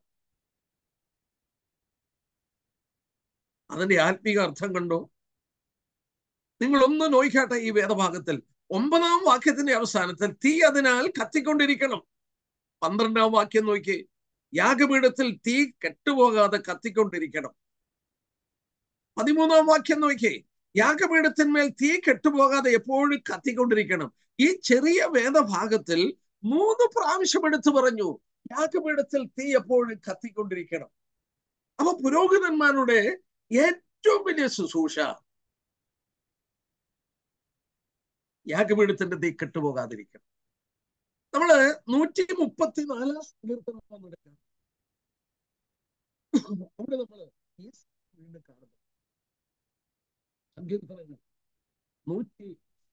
അതിന്റെ ആത്മീക അർത്ഥം കണ്ടോ നിങ്ങൾ ഒന്ന് നോയിക്കാട്ടെ ഈ വേദഭാഗത്തിൽ ഒമ്പതാം വാക്യത്തിന്റെ അവസാനത്തിൽ തീ അതിനാൽ കത്തിക്കൊണ്ടിരിക്കണം പന്ത്രണ്ടാം വാക്യം നോക്കി യാഗപീഠത്തിൽ തീ കെട്ടുപോകാതെ കത്തിക്കൊണ്ടിരിക്കണം പതിമൂന്നാം വാക്യം നോക്കി യാഗപീഠത്തിന്മേൽ തീ കെട്ടുപോകാതെ എപ്പോഴും കത്തിക്കൊണ്ടിരിക്കണം ഈ ചെറിയ വേദഭാഗത്തിൽ മൂന്ന് പ്രാവശ്യം എടുത്തു പറഞ്ഞു യാഗപീഠത്തിൽ തീ എപ്പോഴും കത്തിക്കൊണ്ടിരിക്കണം അപ്പൊ പുരോഹിതന്മാരുടെ ഏറ്റവും വലിയ ശുശ്രൂഷ യാഗപീഠത്തിന്റെ തീ കെട്ടുപോകാതിരിക്കണം നമ്മള് നൂറ്റി മുപ്പത്തി നാലാം സങ്കീർത്തനം എടുക്കാം അവിടെ നമ്മള് ഈ വീണ്ടും കാണുന്നു സങ്കീർത്തനങ്ങൾ നൂറ്റി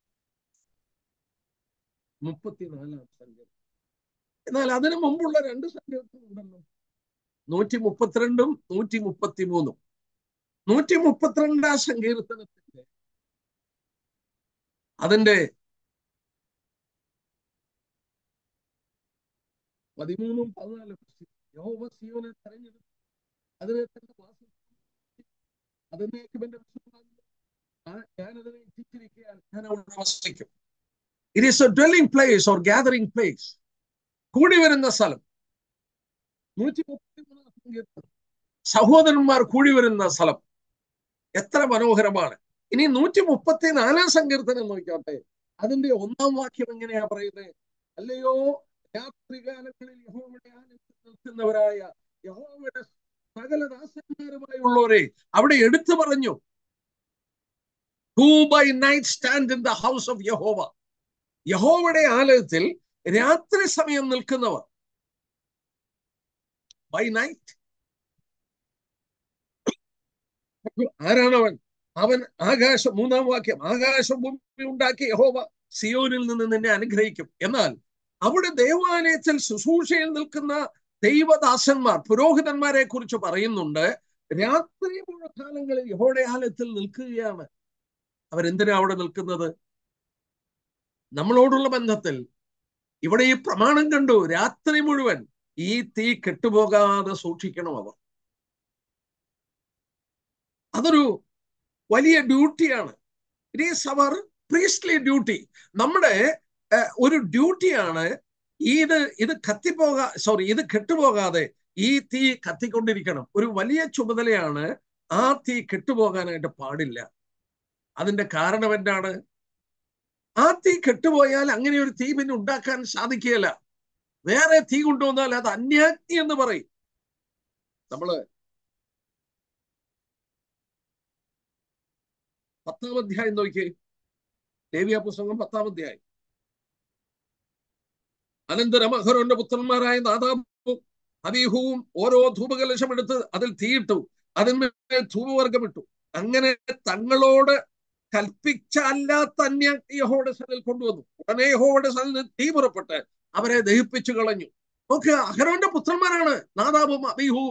മുപ്പത്തിനാലാം സങ്കീർത്തനം എന്നാൽ അതിനു മുമ്പുള്ള രണ്ട് സങ്കീർത്തനം ഉണ്ടല്ലോ നൂറ്റി മുപ്പത്തിരണ്ടും നൂറ്റി മുപ്പത്തി മൂന്നും നൂറ്റി മുപ്പത്തിരണ്ടാം സങ്കീർത്തനത്തിന്റെ അതിന്റെ പതിമൂന്നും പതിനാലും യഹോവ സിയോനെ തെരഞ്ഞെടുത്തു അതിനെ തന്റെ വാസം അതിനേക്കും എന്റെ ഞാനതിനെ ഇച്ഛിച്ചിരിക്കാൻ ഞാൻ അവിടെ വസിക്കും it is a dwelling place or gathering place കൂടി വരുന്ന സ്ഥലം നൂറ്റി മുപ്പത്തി മൂന്നാം സങ്കീർത്തനം സഹോദരന്മാർ കൂടി വരുന്ന സ്ഥലം എത്ര മനോഹരമാണ് ഇനി നൂറ്റി മുപ്പത്തി നാലാം സങ്കീർത്തനം നോക്കിയാട്ടെ അതിന്റെ ഒന്നാം വാക്യം എങ്ങനെയാ പറയുന്നത് അല്ലയോ രാത്രികാലങ്ങളിൽ യഹോവയുടെ നിൽക്കുന്നവരായ യഹോവയുടെ സകല ദാസന്മാരുമായുള്ളവരെ അവിടെ എടുത്തു പറഞ്ഞു who by night stand in the house of യഹോവ യഹോവയുടെ ആലയത്തിൽ രാത്രി സമയം നിൽക്കുന്നവർ ബൈ നൈറ്റ് ആരാണവൻ അവൻ ആകാശം മൂന്നാം വാക്യം ആകാശം ഭൂമി ഉണ്ടാക്കി യഹോവ സിയോനിൽ നിന്ന് നിന്നെ അനുഗ്രഹിക്കും എന്നാൽ അവിടെ ദേവാലയത്തിൽ ശുശ്രൂഷയിൽ നിൽക്കുന്ന ദൈവദാസന്മാർ പുരോഹിതന്മാരെ കുറിച്ച് പറയുന്നുണ്ട് രാത്രി മുഴക്കാലങ്ങളിൽ യഹോയുടെ ആലയത്തിൽ നിൽക്കുകയാണ് അവരെന്തിനാ അവിടെ നിൽക്കുന്നത് നമ്മളോടുള്ള ബന്ധത്തിൽ ഇവിടെ ഈ പ്രമാണം കണ്ടു രാത്രി മുഴുവൻ ഈ തീ കെട്ടുപോകാതെ സൂക്ഷിക്കണം അവർ അതൊരു വലിയ ഡ്യൂട്ടിയാണ് ഇറ്റ് ഈസ് അവർ പ്രീസ്ലി ഡ്യൂട്ടി നമ്മുടെ ഒരു ഡ്യൂട്ടിയാണ് ഇത് ഇത് കത്തിപ്പോകാ സോറി ഇത് കെട്ടുപോകാതെ ഈ തീ കത്തിക്കൊണ്ടിരിക്കണം ഒരു വലിയ ചുമതലയാണ് ആ തീ കെട്ടുപോകാനായിട്ട് പാടില്ല അതിന്റെ കാരണം എന്താണ് ആ തീ കെട്ടുപോയാൽ അങ്ങനെ ഒരു തീ പിന്നെ ഉണ്ടാക്കാൻ സാധിക്കുകയില്ല വേറെ തീ കൊണ്ടുവന്നാൽ അത് അന്യാഗ്നി എന്ന് പറയും നമ്മള് പത്താം അധ്യായം നോക്കിയേ ദേവിയ പുസ്തകം പത്താം അധ്യായം അനന്തരം അഹരോന്റെ പുത്രന്മാരായ നാദാബും അബീഹുവും ഓരോ ധൂപകലശം എടുത്ത് അതിൽ തീയിട്ടു അതിന്മേൽ ധൂപവർഗമിട്ടു അങ്ങനെ തങ്ങളോട് കൽപ്പിച്ചല്ലാത്ത അന്യാഗ്നി യഹോയുടെ സനിൽ കൊണ്ടുവന്നു ഉടനെ യഹോയുടെ സനിൽ തീ പുറപ്പെട്ട് അവരെ ദഹിപ്പിച്ചു കളഞ്ഞു നോക്കുക അഹരോന്റെ പുത്രന്മാരാണ് നാദാബും അബീഹുവും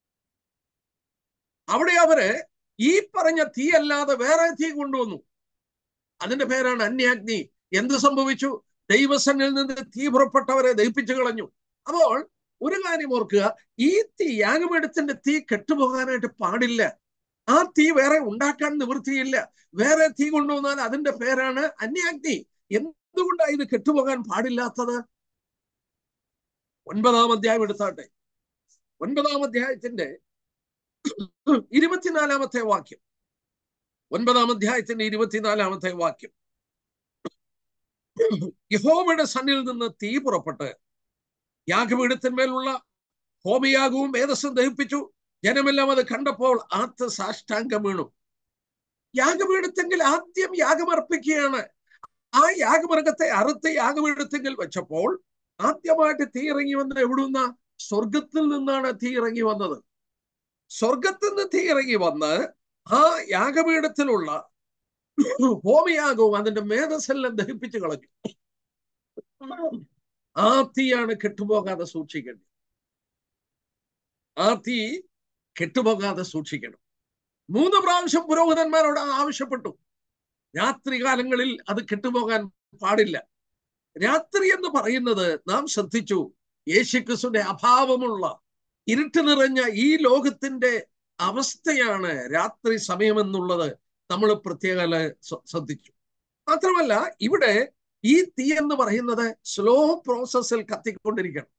അവിടെ അവര് ഈ പറഞ്ഞ തീ അല്ലാതെ വേറെ തീ കൊണ്ടുവന്നു അതിന്റെ പേരാണ് അന്യാഗ്നി എന്ത് സംഭവിച്ചു ദൈവസനിൽ നിന്ന് തീ പുറപ്പെട്ടവരെ ദഹിപ്പിച്ചു കളഞ്ഞു അപ്പോൾ ഒരു കാര്യം ഓർക്കുക ഈ തീ യാഗപീഠത്തിന്റെ തീ കെട്ടുപോകാനായിട്ട് പാടില്ല ആ തീ വേറെ ഉണ്ടാക്കാൻ നിവൃത്തിയില്ല വേറെ തീ കൊണ്ടുവന്നാൽ അതിന്റെ പേരാണ് അന്യാഗ്നി എന്തുകൊണ്ടാണ് ഇത് കെട്ടുപോകാൻ പാടില്ലാത്തത് ഒൻപതാം അധ്യായം എടുത്താട്ടെ ഒൻപതാം അധ്യായത്തിന്റെ ഇരുപത്തിനാലാമത്തെ വാക്യം ഒൻപതാം അധ്യായത്തിന്റെ ഇരുപത്തിനാലാമത്തെ വാക്യം യഹോവയുടെ സണ്ണിൽ നിന്ന് തീ പുറപ്പെട്ട് യാഗപീഠത്തിന്മേലുള്ള ഹോമയാഗവും വേദസ്സും ദഹിപ്പിച്ചു ജനമെല്ലാം അത് കണ്ടപ്പോൾ ആത്ത് സാഷ്ടാംഗം വീണു യാഗപീഠത്തെങ്കിൽ ആദ്യം യാഗമർപ്പിക്കുകയാണ് ആ യാഗമൃഗത്തെ അറുത്ത് യാഗപീഠത്തെങ്കിൽ വെച്ചപ്പോൾ ആദ്യമായിട്ട് തീ ഇറങ്ങി വന്നത് എവിടുന്ന സ്വർഗത്തിൽ നിന്നാണ് തീ ഇറങ്ങി വന്നത് സ്വർഗത്തിൽ നിന്ന് തീ ഇറങ്ങി വന്ന് ആ യാഗപീഠത്തിലുള്ള ഹോമയാഗവും അതിന്റെ മേധസ്സെല്ലാം ദഹിപ്പിച്ചു കളഞ്ഞു ആ തീയാണ് കെട്ടുപോകാതെ സൂക്ഷിക്കേണ്ടത് ആ തീ കെട്ടുപോകാതെ സൂക്ഷിക്കണം മൂന്ന് പ്രാവശ്യം പുരോഹിതന്മാരോട് ആവശ്യപ്പെട്ടു രാത്രികാലങ്ങളിൽ അത് കെട്ടുപോകാൻ പാടില്ല രാത്രി എന്ന് പറയുന്നത് നാം ശ്രദ്ധിച്ചു യേശുക്രിസ്തുവിന്റെ അഭാവമുള്ള ഇരുട്ട് നിറഞ്ഞ ഈ ലോകത്തിന്റെ അവസ്ഥയാണ് രാത്രി സമയമെന്നുള്ളത് നമ്മൾ പ്രത്യേക ശ്രദ്ധിച്ചു മാത്രമല്ല ഇവിടെ ഈ തീ എന്ന് പറയുന്നത് സ്ലോ പ്രോസസ്സിൽ കത്തിക്കൊണ്ടിരിക്കണം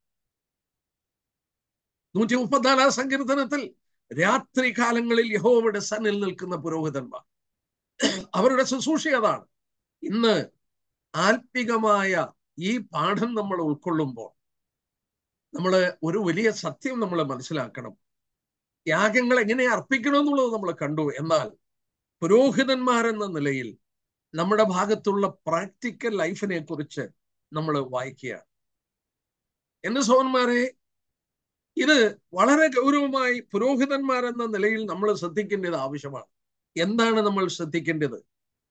നൂറ്റി മുപ്പത്തിനാലാം സങ്കീർത്തനത്തിൽ രാത്രി കാലങ്ങളിൽ യഹോവയുടെ സന്നിൽ നിൽക്കുന്ന പുരോഹിതന്മാർ അവരുടെ ശുശ്രൂഷ അതാണ് ഇന്ന് ആത്മികമായ ഈ പാഠം നമ്മൾ ഉൾക്കൊള്ളുമ്പോൾ നമ്മൾ ഒരു വലിയ സത്യം നമ്മൾ മനസ്സിലാക്കണം യാഗങ്ങൾ എങ്ങനെ അർപ്പിക്കണം എന്നുള്ളത് നമ്മൾ കണ്ടു എന്നാൽ പുരോഹിതന്മാരെന്ന നിലയിൽ നമ്മുടെ ഭാഗത്തുള്ള പ്രാക്ടിക്കൽ ലൈഫിനെ കുറിച്ച് നമ്മൾ വായിക്കുകയാണ് എന്റെ സോന്മാരെ ഇത് വളരെ ഗൗരവമായി പുരോഹിതന്മാരെന്ന നിലയിൽ നമ്മൾ ശ്രദ്ധിക്കേണ്ടത് ആവശ്യമാണ് എന്താണ് നമ്മൾ ശ്രദ്ധിക്കേണ്ടത്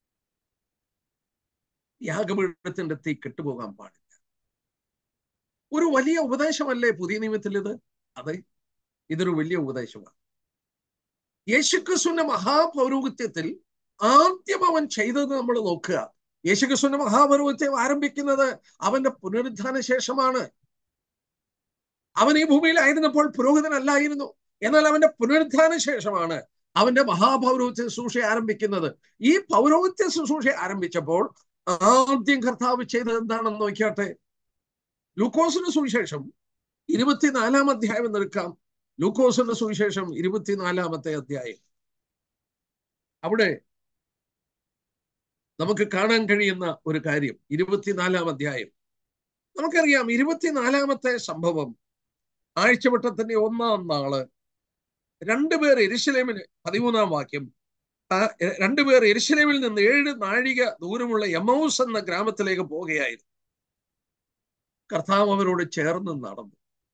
യാഗപീഠത്തിന്റെ തീ കെട്ടുപോകാൻ പാടില്ല ഒരു വലിയ ഉപദേശമല്ലേ പുതിയ നിയമത്തിൽ ഇത് അതെ ഇതൊരു വലിയ ഉപദേശമാണ് യേശുക്രിസ്തുവിന്റെ മഹാപൗരോഹിത്യത്തിൽ ആദ്യം അവൻ ചെയ്തത് നമ്മൾ നോക്കുക യേശുക്രിസ്തുവിന്റെ മഹാപൗരോഹിത്യം ആരംഭിക്കുന്നത് അവന്റെ പുനരുദ്ധാന ശേഷമാണ് അവൻ ഈ ഭൂമിയിലായിരുന്നപ്പോൾ പുരോഹിതനല്ലായിരുന്നു എന്നാൽ അവന്റെ പുനരുദ്ധാന ശേഷമാണ് അവന്റെ മഹാപൗരോഹിത്യ ശുശ്രൂഷ ആരംഭിക്കുന്നത് ഈ പൗരോഹിത്യ ശുശ്രൂഷ ആരംഭിച്ചപ്പോൾ ആദ്യം കർത്താവ് ചെയ്തത് എന്താണെന്ന് നോക്കിയാട്ടെ ലൂക്കോസിന് സുവിശേഷം ഇരുപത്തിനാലാം അധ്യായം എന്നെടുക്കാം ലൂക്കോസിന്റെ സുവിശേഷം ഇരുപത്തിനാലാമത്തെ അധ്യായം അവിടെ നമുക്ക് കാണാൻ കഴിയുന്ന ഒരു കാര്യം ഇരുപത്തിനാലാം അധ്യായം നമുക്കറിയാം ഇരുപത്തിനാലാമത്തെ സംഭവം ആഴ്ചവട്ടത്തിന്റെ ഒന്നാം നാള് രണ്ടുപേർ എരിശിലേമിന് പതിമൂന്നാം വാക്യം രണ്ടുപേർ എരിശിലേമിൽ നിന്ന് ഏഴ് നാഴിക ദൂരമുള്ള യമൗസ് എന്ന ഗ്രാമത്തിലേക്ക് പോവുകയായിരുന്നു കർത്താവ് അവരോട് ചേർന്ന് നടന്നു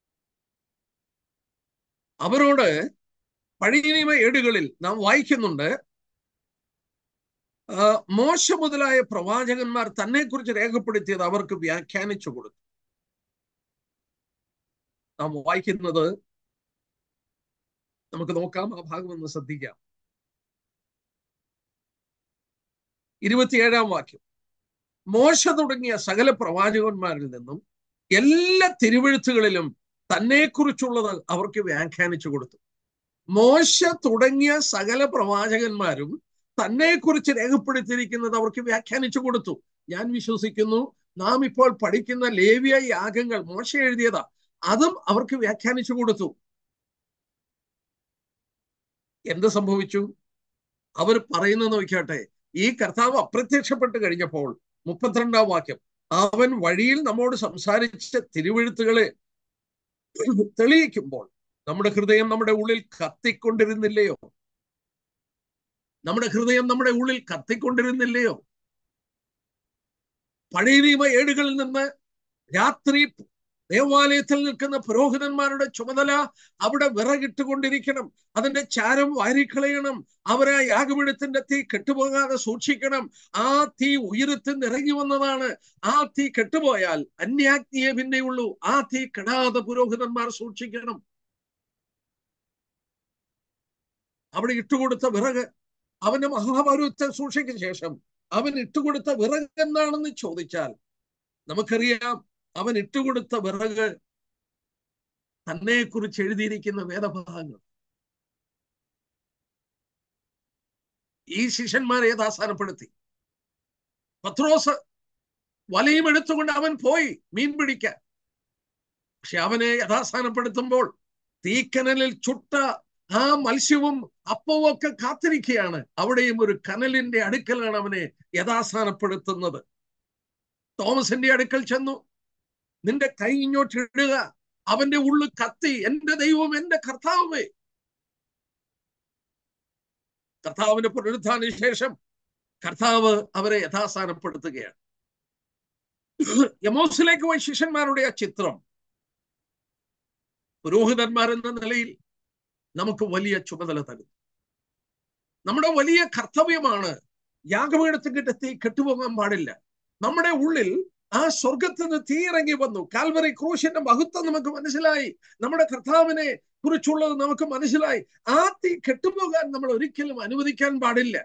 അവരോട് പഴയ നിയമ ഏടുകളിൽ നാം വായിക്കുന്നുണ്ട് മോശ മുതലായ പ്രവാചകന്മാർ തന്നെ കുറിച്ച് രേഖപ്പെടുത്തിയത് അവർക്ക് വ്യാഖ്യാനിച്ചു കൊടുത്തു നാം വായിക്കുന്നത് നമുക്ക് നോക്കാം ആ ഭാഗം ഒന്ന് ശ്രദ്ധിക്കാം ഇരുപത്തിയേഴാം വാക്യം മോശ തുടങ്ങിയ സകല പ്രവാചകന്മാരിൽ നിന്നും എല്ലാ തിരുവഴുത്തുകളിലും തന്നെക്കുറിച്ചുള്ളത് അവർക്ക് വ്യാഖ്യാനിച്ചു കൊടുത്തു മോശ തുടങ്ങിയ സകല പ്രവാചകന്മാരും തന്നെക്കുറിച്ച് രേഖപ്പെടുത്തിയിരിക്കുന്നത് അവർക്ക് വ്യാഖ്യാനിച്ചു കൊടുത്തു ഞാൻ വിശ്വസിക്കുന്നു നാം ഇപ്പോൾ പഠിക്കുന്ന ലേവിയ യാഗങ്ങൾ മോശ എഴുതിയതാ അതും അവർക്ക് വ്യാഖ്യാനിച്ചു കൊടുത്തു എന്ത് സംഭവിച്ചു അവർ പറയുന്നത് നോക്കിയാട്ടെ ഈ കർത്താവ് അപ്രത്യക്ഷപ്പെട്ട് കഴിഞ്ഞപ്പോൾ മുപ്പത്തിരണ്ടാം വാക്യം അവൻ വഴിയിൽ നമ്മോട് സംസാരിച്ച തിരുവഴുത്തുകളെ തെളിയിക്കുമ്പോൾ നമ്മുടെ ഹൃദയം നമ്മുടെ ഉള്ളിൽ കത്തിക്കൊണ്ടിരുന്നില്ലയോ നമ്മുടെ ഹൃദയം നമ്മുടെ ഉള്ളിൽ കത്തിക്കൊണ്ടിരുന്നില്ലയോ പഴയ നിയമ ഏടുകളിൽ നിന്ന് രാത്രി ദേവാലയത്തിൽ നിൽക്കുന്ന പുരോഹിതന്മാരുടെ ചുമതല അവിടെ വിറകിട്ടുകൊണ്ടിരിക്കണം അതിന്റെ ചാരം വാരിക്കളയണം അവരെ യാഗപീഠത്തിന്റെ തീ കെട്ടുപോകാതെ സൂക്ഷിക്കണം ആ തീ ഉയരത്തിൽ ഇറങ്ങി വന്നതാണ് ആ തീ കെട്ടുപോയാൽ അന്യാഗ്നിയെ പിന്നെയുള്ളൂ ആ തീ കെടാതെ പുരോഹിതന്മാർ സൂക്ഷിക്കണം അവിടെ ഇട്ടുകൊടുത്ത വിറക് അവന്റെ മഹാപൗരത്തെ സൂക്ഷിക്കുന്ന ശേഷം അവൻ ഇട്ടുകൊടുത്ത വിറക് എന്താണെന്ന് ചോദിച്ചാൽ നമുക്കറിയാം അവൻ ഇട്ടുകൊടുത്ത വിറക് തന്നെ കുറിച്ച് എഴുതിയിരിക്കുന്ന വേദഭാഗങ്ങൾ ഈ ശിഷ്യന്മാരെ യഥാസ്ഥാനപ്പെടുത്തി പത്രോസ് വലയും എടുത്തുകൊണ്ട് അവൻ പോയി മീൻ പിടിക്കാൻ പക്ഷെ അവനെ യഥാസ്ഥാനപ്പെടുത്തുമ്പോൾ തീക്കനലിൽ ചുട്ട ആ മത്സ്യവും അപ്പവും ഒക്കെ കാത്തിരിക്കുകയാണ് അവിടെയും ഒരു കനലിന്റെ അടുക്കലാണ് അവനെ യഥാസ്ഥാനപ്പെടുത്തുന്നത് തോമസിന്റെ അടുക്കൽ ചെന്നു നിന്റെ കൈ ഇങ്ങോട്ട് ഇടുക അവന്റെ ഉള്ളു കത്തി എന്റെ ദൈവം എന്റെ കർത്താവേ കർത്താവിന്റെ പുനരുത്ഥാന ശേഷം കർത്താവ് അവരെ യഥാസ്ഥാനപ്പെടുത്തുകയാണ് യമോസിലേക്ക് പോയ ശിഷ്യന്മാരുടെ ആ ചിത്രം പുരോഹിതന്മാരെന്ന നിലയിൽ നമുക്ക് വലിയ ചുമതല തരും നമ്മുടെ വലിയ കർത്തവ്യമാണ് യാഗപീഠത്തിന്റെ തീ കെട്ടുപോകാൻ പാടില്ല നമ്മുടെ ഉള്ളിൽ ആ സ്വർഗത്തിൽ നിന്ന് തീ ഇറങ്ങി വന്നു കാൽവറി ക്രൂശിന്റെ മഹത്വം നമുക്ക് മനസ്സിലായി നമ്മുടെ കർത്താവിനെ കുറിച്ചുള്ളത് നമുക്ക് മനസ്സിലായി ആ തീ കെട്ടുപോകാൻ നമ്മൾ ഒരിക്കലും അനുവദിക്കാൻ പാടില്ല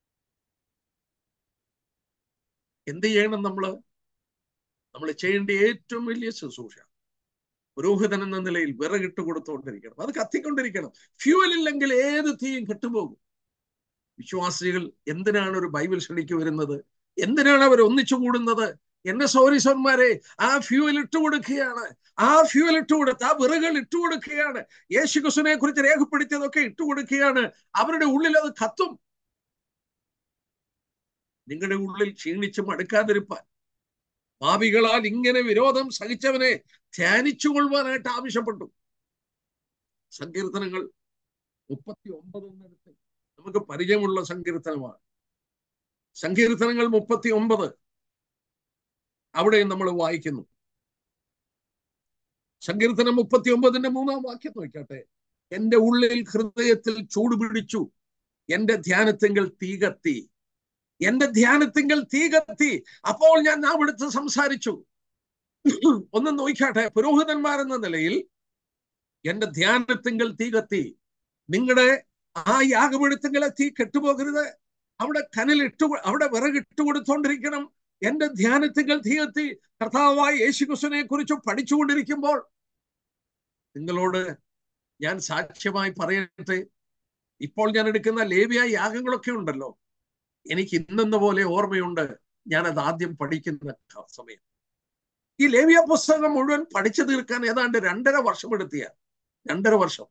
എന്ത് ചെയ്യണം നമ്മള് നമ്മൾ ചെയ്യേണ്ട ഏറ്റവും വലിയ ശുശ്രൂഷ പുരോഹിതൻ എന്ന നിലയിൽ വിറകിട്ട് കൊടുത്തുകൊണ്ടിരിക്കണം അത് കത്തിക്കൊണ്ടിരിക്കണം ഫ്യൂവൽ ഇല്ലെങ്കിൽ ഏത് തീയും കെട്ടുപോകും വിശ്വാസികൾ എന്തിനാണ് ഒരു ബൈബിൾ സ്റ്റഡിക്ക് വരുന്നത് എന്തിനാണ് അവർ ഒന്നിച്ചു കൂടുന്നത് എന്നെ സോരിസോന്മാരെ ആ ഫ്യൂവൽ ഇട്ട് കൊടുക്കുകയാണ് ആ ഫ്യൂവൽ ഇട്ട് കൊടുത്ത് ആ വിറകൾ ഇട്ട് കൊടുക്കുകയാണ് യേശു ക്രിസ്തുവിനെ കുറിച്ച് രേഖപ്പെടുത്തിയതൊക്കെ ഇട്ട് കൊടുക്കുകയാണ് അവരുടെ ഉള്ളിൽ അത് കത്തും നിങ്ങളുടെ ഉള്ളിൽ ക്ഷീണിച്ച് മടുക്കാതിരിപ്പാൻ പാപികളാൽ ഇങ്ങനെ വിരോധം സഹിച്ചവനെ ധ്യാനിച്ചു കൊള്ളുവാനായിട്ട് ആവശ്യപ്പെട്ടു സങ്കീർത്തനങ്ങൾ മുപ്പത്തി ഒമ്പത് എന്നെടുത്ത് നമുക്ക് പരിചയമുള്ള സങ്കീർത്തനമാണ് സങ്കീർത്തനങ്ങൾ മുപ്പത്തി ഒമ്പത് അവിടെയും നമ്മൾ വായിക്കുന്നു സങ്കീർത്തനം മുപ്പത്തി ഒമ്പതിന്റെ മൂന്നാം വാക്യം നോക്കട്ടെ എന്റെ ഉള്ളിൽ ഹൃദയത്തിൽ ചൂട് പിടിച്ചു എന്റെ ധ്യാനത്തിങ്കൽ തീ കത്തി എന്റെ ധ്യാനത്തിങ്കൽ തീ കത്തി അപ്പോൾ ഞാൻ നാം എടുത്ത് സംസാരിച്ചു ഒന്ന് നോക്കിക്കാട്ടെ പുരോഹിതന്മാരെന്ന നിലയിൽ എന്റെ ധ്യാനത്തിങ്കൽ തീ കത്തി നിങ്ങളുടെ ആ യാഗപീഠത്തിങ്കലെ തീ കെട്ടുപോകരുത് അവിടെ കനലിട്ടു അവിടെ വിറകിട്ട് കൊടുത്തോണ്ടിരിക്കണം എന്റെ ധ്യാനത്തിങ്കൽ തീ കത്തി കർത്താവായ യേശുക്രിസ്തുവിനെ കുറിച്ച് പഠിച്ചുകൊണ്ടിരിക്കുമ്പോൾ നിങ്ങളോട് ഞാൻ സാക്ഷ്യമായി പറയട്ടെ ഇപ്പോൾ ഞാൻ എടുക്കുന്ന ലേവിയ യാഗങ്ങളൊക്കെ ഉണ്ടല്ലോ എനിക്ക് ഇന്നെന്ന പോലെ ഓർമ്മയുണ്ട് ഞാനത് ആദ്യം പഠിക്കുന്ന സമയം ഈ ലേവിയ പുസ്തകം മുഴുവൻ പഠിച്ചു തീർക്കാൻ ഏതാണ്ട് രണ്ടര വർഷം എടുത്തിയ രണ്ടര വർഷം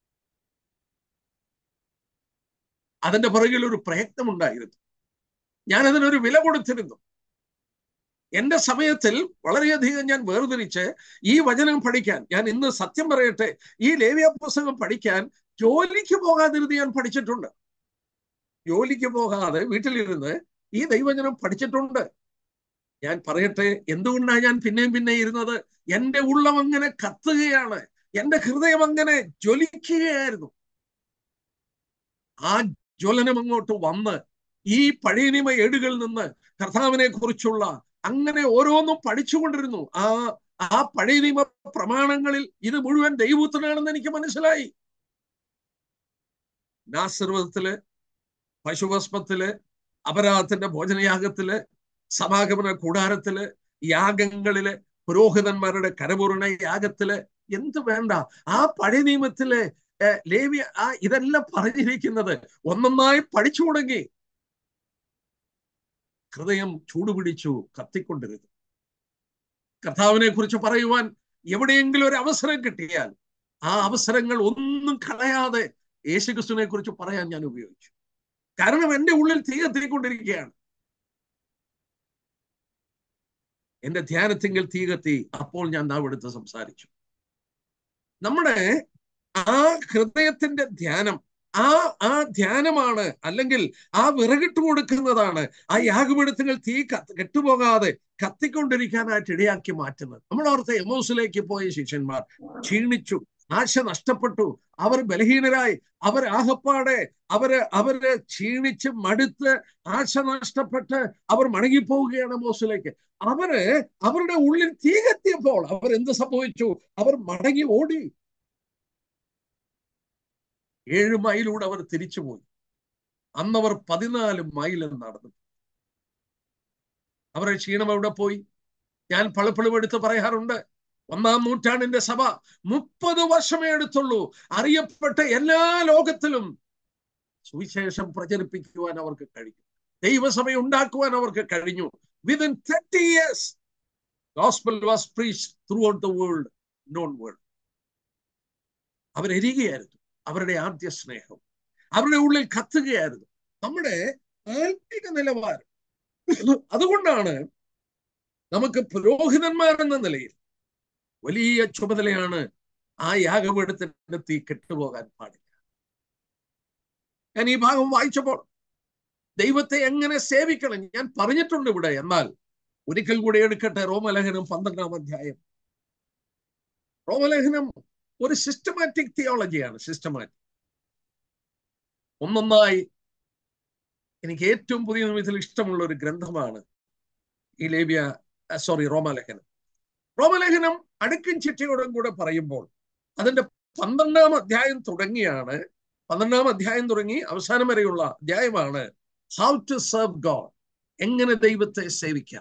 അതിന്റെ പുറകിൽ ഒരു പ്രയത്നമുണ്ടായിരുന്നു ഞാൻ അതിനൊരു വില കൊടുത്തിരുന്നു എന്റെ സമയത്തിൽ വളരെയധികം ഞാൻ വേർതിരിച്ച് ഈ വചനം പഠിക്കാൻ ഞാൻ ഇന്ന് സത്യം പറയട്ടെ ഈ ലേവിയ പുസ്തകം പഠിക്കാൻ ജോലിക്ക് പോകാതിരുന്ന് ഞാൻ പഠിച്ചിട്ടുണ്ട് ജോലിക്ക് പോകാതെ വീട്ടിലിരുന്ന് ഈ ദൈവജനം പഠിച്ചിട്ടുണ്ട് ഞാൻ പറയട്ടെ എന്തുകൊണ്ടാണ് ഞാൻ പിന്നെയും പിന്നെ ഇരുന്നത് എന്റെ ഉള്ളം അങ്ങനെ കത്തുകയാണ് എന്റെ ഹൃദയം അങ്ങനെ ജ്വലിക്കുകയായിരുന്നു ആ ജ്വലനം അങ്ങോട്ട് വന്ന് ഈ പഴയ നിയമ ഏടുകളിൽ നിന്ന് കർത്താവിനെ കുറിച്ചുള്ള അങ്ങനെ ഓരോന്നും പഠിച്ചുകൊണ്ടിരുന്നു ആ ആ പഴയ നിയമ പ്രമാണങ്ങളിൽ ഇത് മുഴുവൻ ദൈവത്തിനാണെന്ന് എനിക്ക് മനസ്സിലായി നാസർവത്തില് പശുഭസ്മത്തില് അപരാധത്തിന്റെ ഭോജനയാഗത്തില് സമാഗമന കൂടാരത്തില് യാഗങ്ങളില് പുരോഹിതന്മാരുടെ കരപൂരണ യാഗത്തില് എന്ത് വേണ്ട ആ പഴയ നിയമത്തില് ലേവ്യ ആ ഇതെല്ലാം പറഞ്ഞിരിക്കുന്നത് ഒന്നൊന്നായി പഠിച്ചു തുടങ്ങി ഹൃദയം ചൂടുപിടിച്ചു കത്തിക്കൊണ്ടിരുന്നു കർത്താവിനെ കുറിച്ച് പറയുവാൻ എവിടെയെങ്കിലും ഒരു അവസരം കിട്ടിയാൽ ആ അവസരങ്ങൾ ഒന്നും കളയാതെ യേശുക്രിസ്തുവിനെ കുറിച്ച് പറയാൻ ഞാൻ ഉപയോഗിച്ചു കാരണം എന്റെ ഉള്ളിൽ തീ കത്തിക്കൊണ്ടിരിക്കുകയാണ് എന്റെ ധ്യാനത്തിങ്കിൽ തീ കത്തി അപ്പോൾ ഞാൻ നാവെടുത്ത് സംസാരിച്ചു നമ്മുടെ ആ ഹൃദയത്തിന്റെ ധ്യാനം ആ ആ ധ്യാനമാണ് അല്ലെങ്കിൽ ആ വിറകിട്ട് കൊടുക്കുന്നതാണ് ആ യാഗപീഠത്തിൽ തീ കത്ത് കെട്ടുപോകാതെ കത്തിക്കൊണ്ടിരിക്കാനായിട്ട് ഇടയാക്കി മാറ്റുന്നത് നമ്മൾ ഓർത്ത എമോസിലേക്ക് പോയ ശിഷ്യന്മാർ ക്ഷീണിച്ചു ആശ നഷ്ടപ്പെട്ടു അവർ ബലഹീനരായി അവർ ആഹപ്പാടെ അവര് അവര് ക്ഷീണിച്ച് മടുത്ത് ആശ നഷ്ടപ്പെട്ട് അവർ മടങ്ങിപ്പോവുകയാണ് മോസിലേക്ക് അവര് അവരുടെ ഉള്ളിൽ തീ കത്തിയപ്പോൾ അവർ എന്ത് സംഭവിച്ചു അവർ മടങ്ങി ഓടി ഏഴ് മൈലൂടെ അവർ തിരിച്ചുപോയി അന്നവർ പതിനാല് മൈൽ നടന്നു അവരുടെ ക്ഷീണം എവിടെ പോയി ഞാൻ പലപ്പോഴും എടുത്ത് പറയാറുണ്ട് ഒന്നാം നൂറ്റാണ്ടിന്റെ സഭ മുപ്പത് വർഷമേ എടുത്തുള്ളൂ അറിയപ്പെട്ട എല്ലാ ലോകത്തിലും സുവിശേഷം പ്രചരിപ്പിക്കുവാൻ അവർക്ക് കഴിഞ്ഞു ദൈവസഭ ഉണ്ടാക്കുവാൻ അവർക്ക് കഴിഞ്ഞു within thirty years gospel was preach throughout the world known world അവരെരികയായിരുന്നു അവരുടെ ആദ്യ സ്നേഹം അവരുടെ ഉള്ളിൽ കത്തുകയായിരുന്നു നമ്മുടെ ആത്മിക നിലവാരം അതുകൊണ്ടാണ് നമുക്ക് പുരോഹിതന്മാർ എന്ന നിലയിൽ വലിയ ചുമതലയാണ് ആ യാഗപീഠത്തിന്റെ തീ കെട്ടുപോകാൻ പാടില്ല ഞാൻ ഈ ഭാഗം വായിച്ചപ്പോൾ ദൈവത്തെ എങ്ങനെ സേവിക്കണം ഞാൻ പറഞ്ഞിട്ടുണ്ട് ഇവിടെ എന്നാൽ ഒരിക്കൽ കൂടി എടുക്കട്ടെ റോമലേഖനം പന്ത്രണ്ടാം അധ്യായം റോമലേഖനം ഒരു സിസ്റ്റമാറ്റിക് തിയോളജിയാണ് സിസ്റ്റമാറ്റിക് ഒന്നൊന്നായി എനിക്ക് ഏറ്റവും പുതിയ നിമിഷത്തിൽ ഇഷ്ടമുള്ള ഒരു ഗ്രന്ഥമാണ് ഈ ലേബിയ സോറി റോമലേഖനം റോമലേഖനം അടുക്കും ചിട്ടയോടും കൂടെ പറയുമ്പോൾ അതിന്റെ പന്ത്രണ്ടാം അധ്യായം തുടങ്ങിയാണ് പന്ത്രണ്ടാം അധ്യായം തുടങ്ങി അവസാനം വരെയുള്ള അധ്യായമാണ് ഹൗ ടു സെർവ് ഗോഡ് എങ്ങനെ ദൈവത്തെ സേവിക്കാം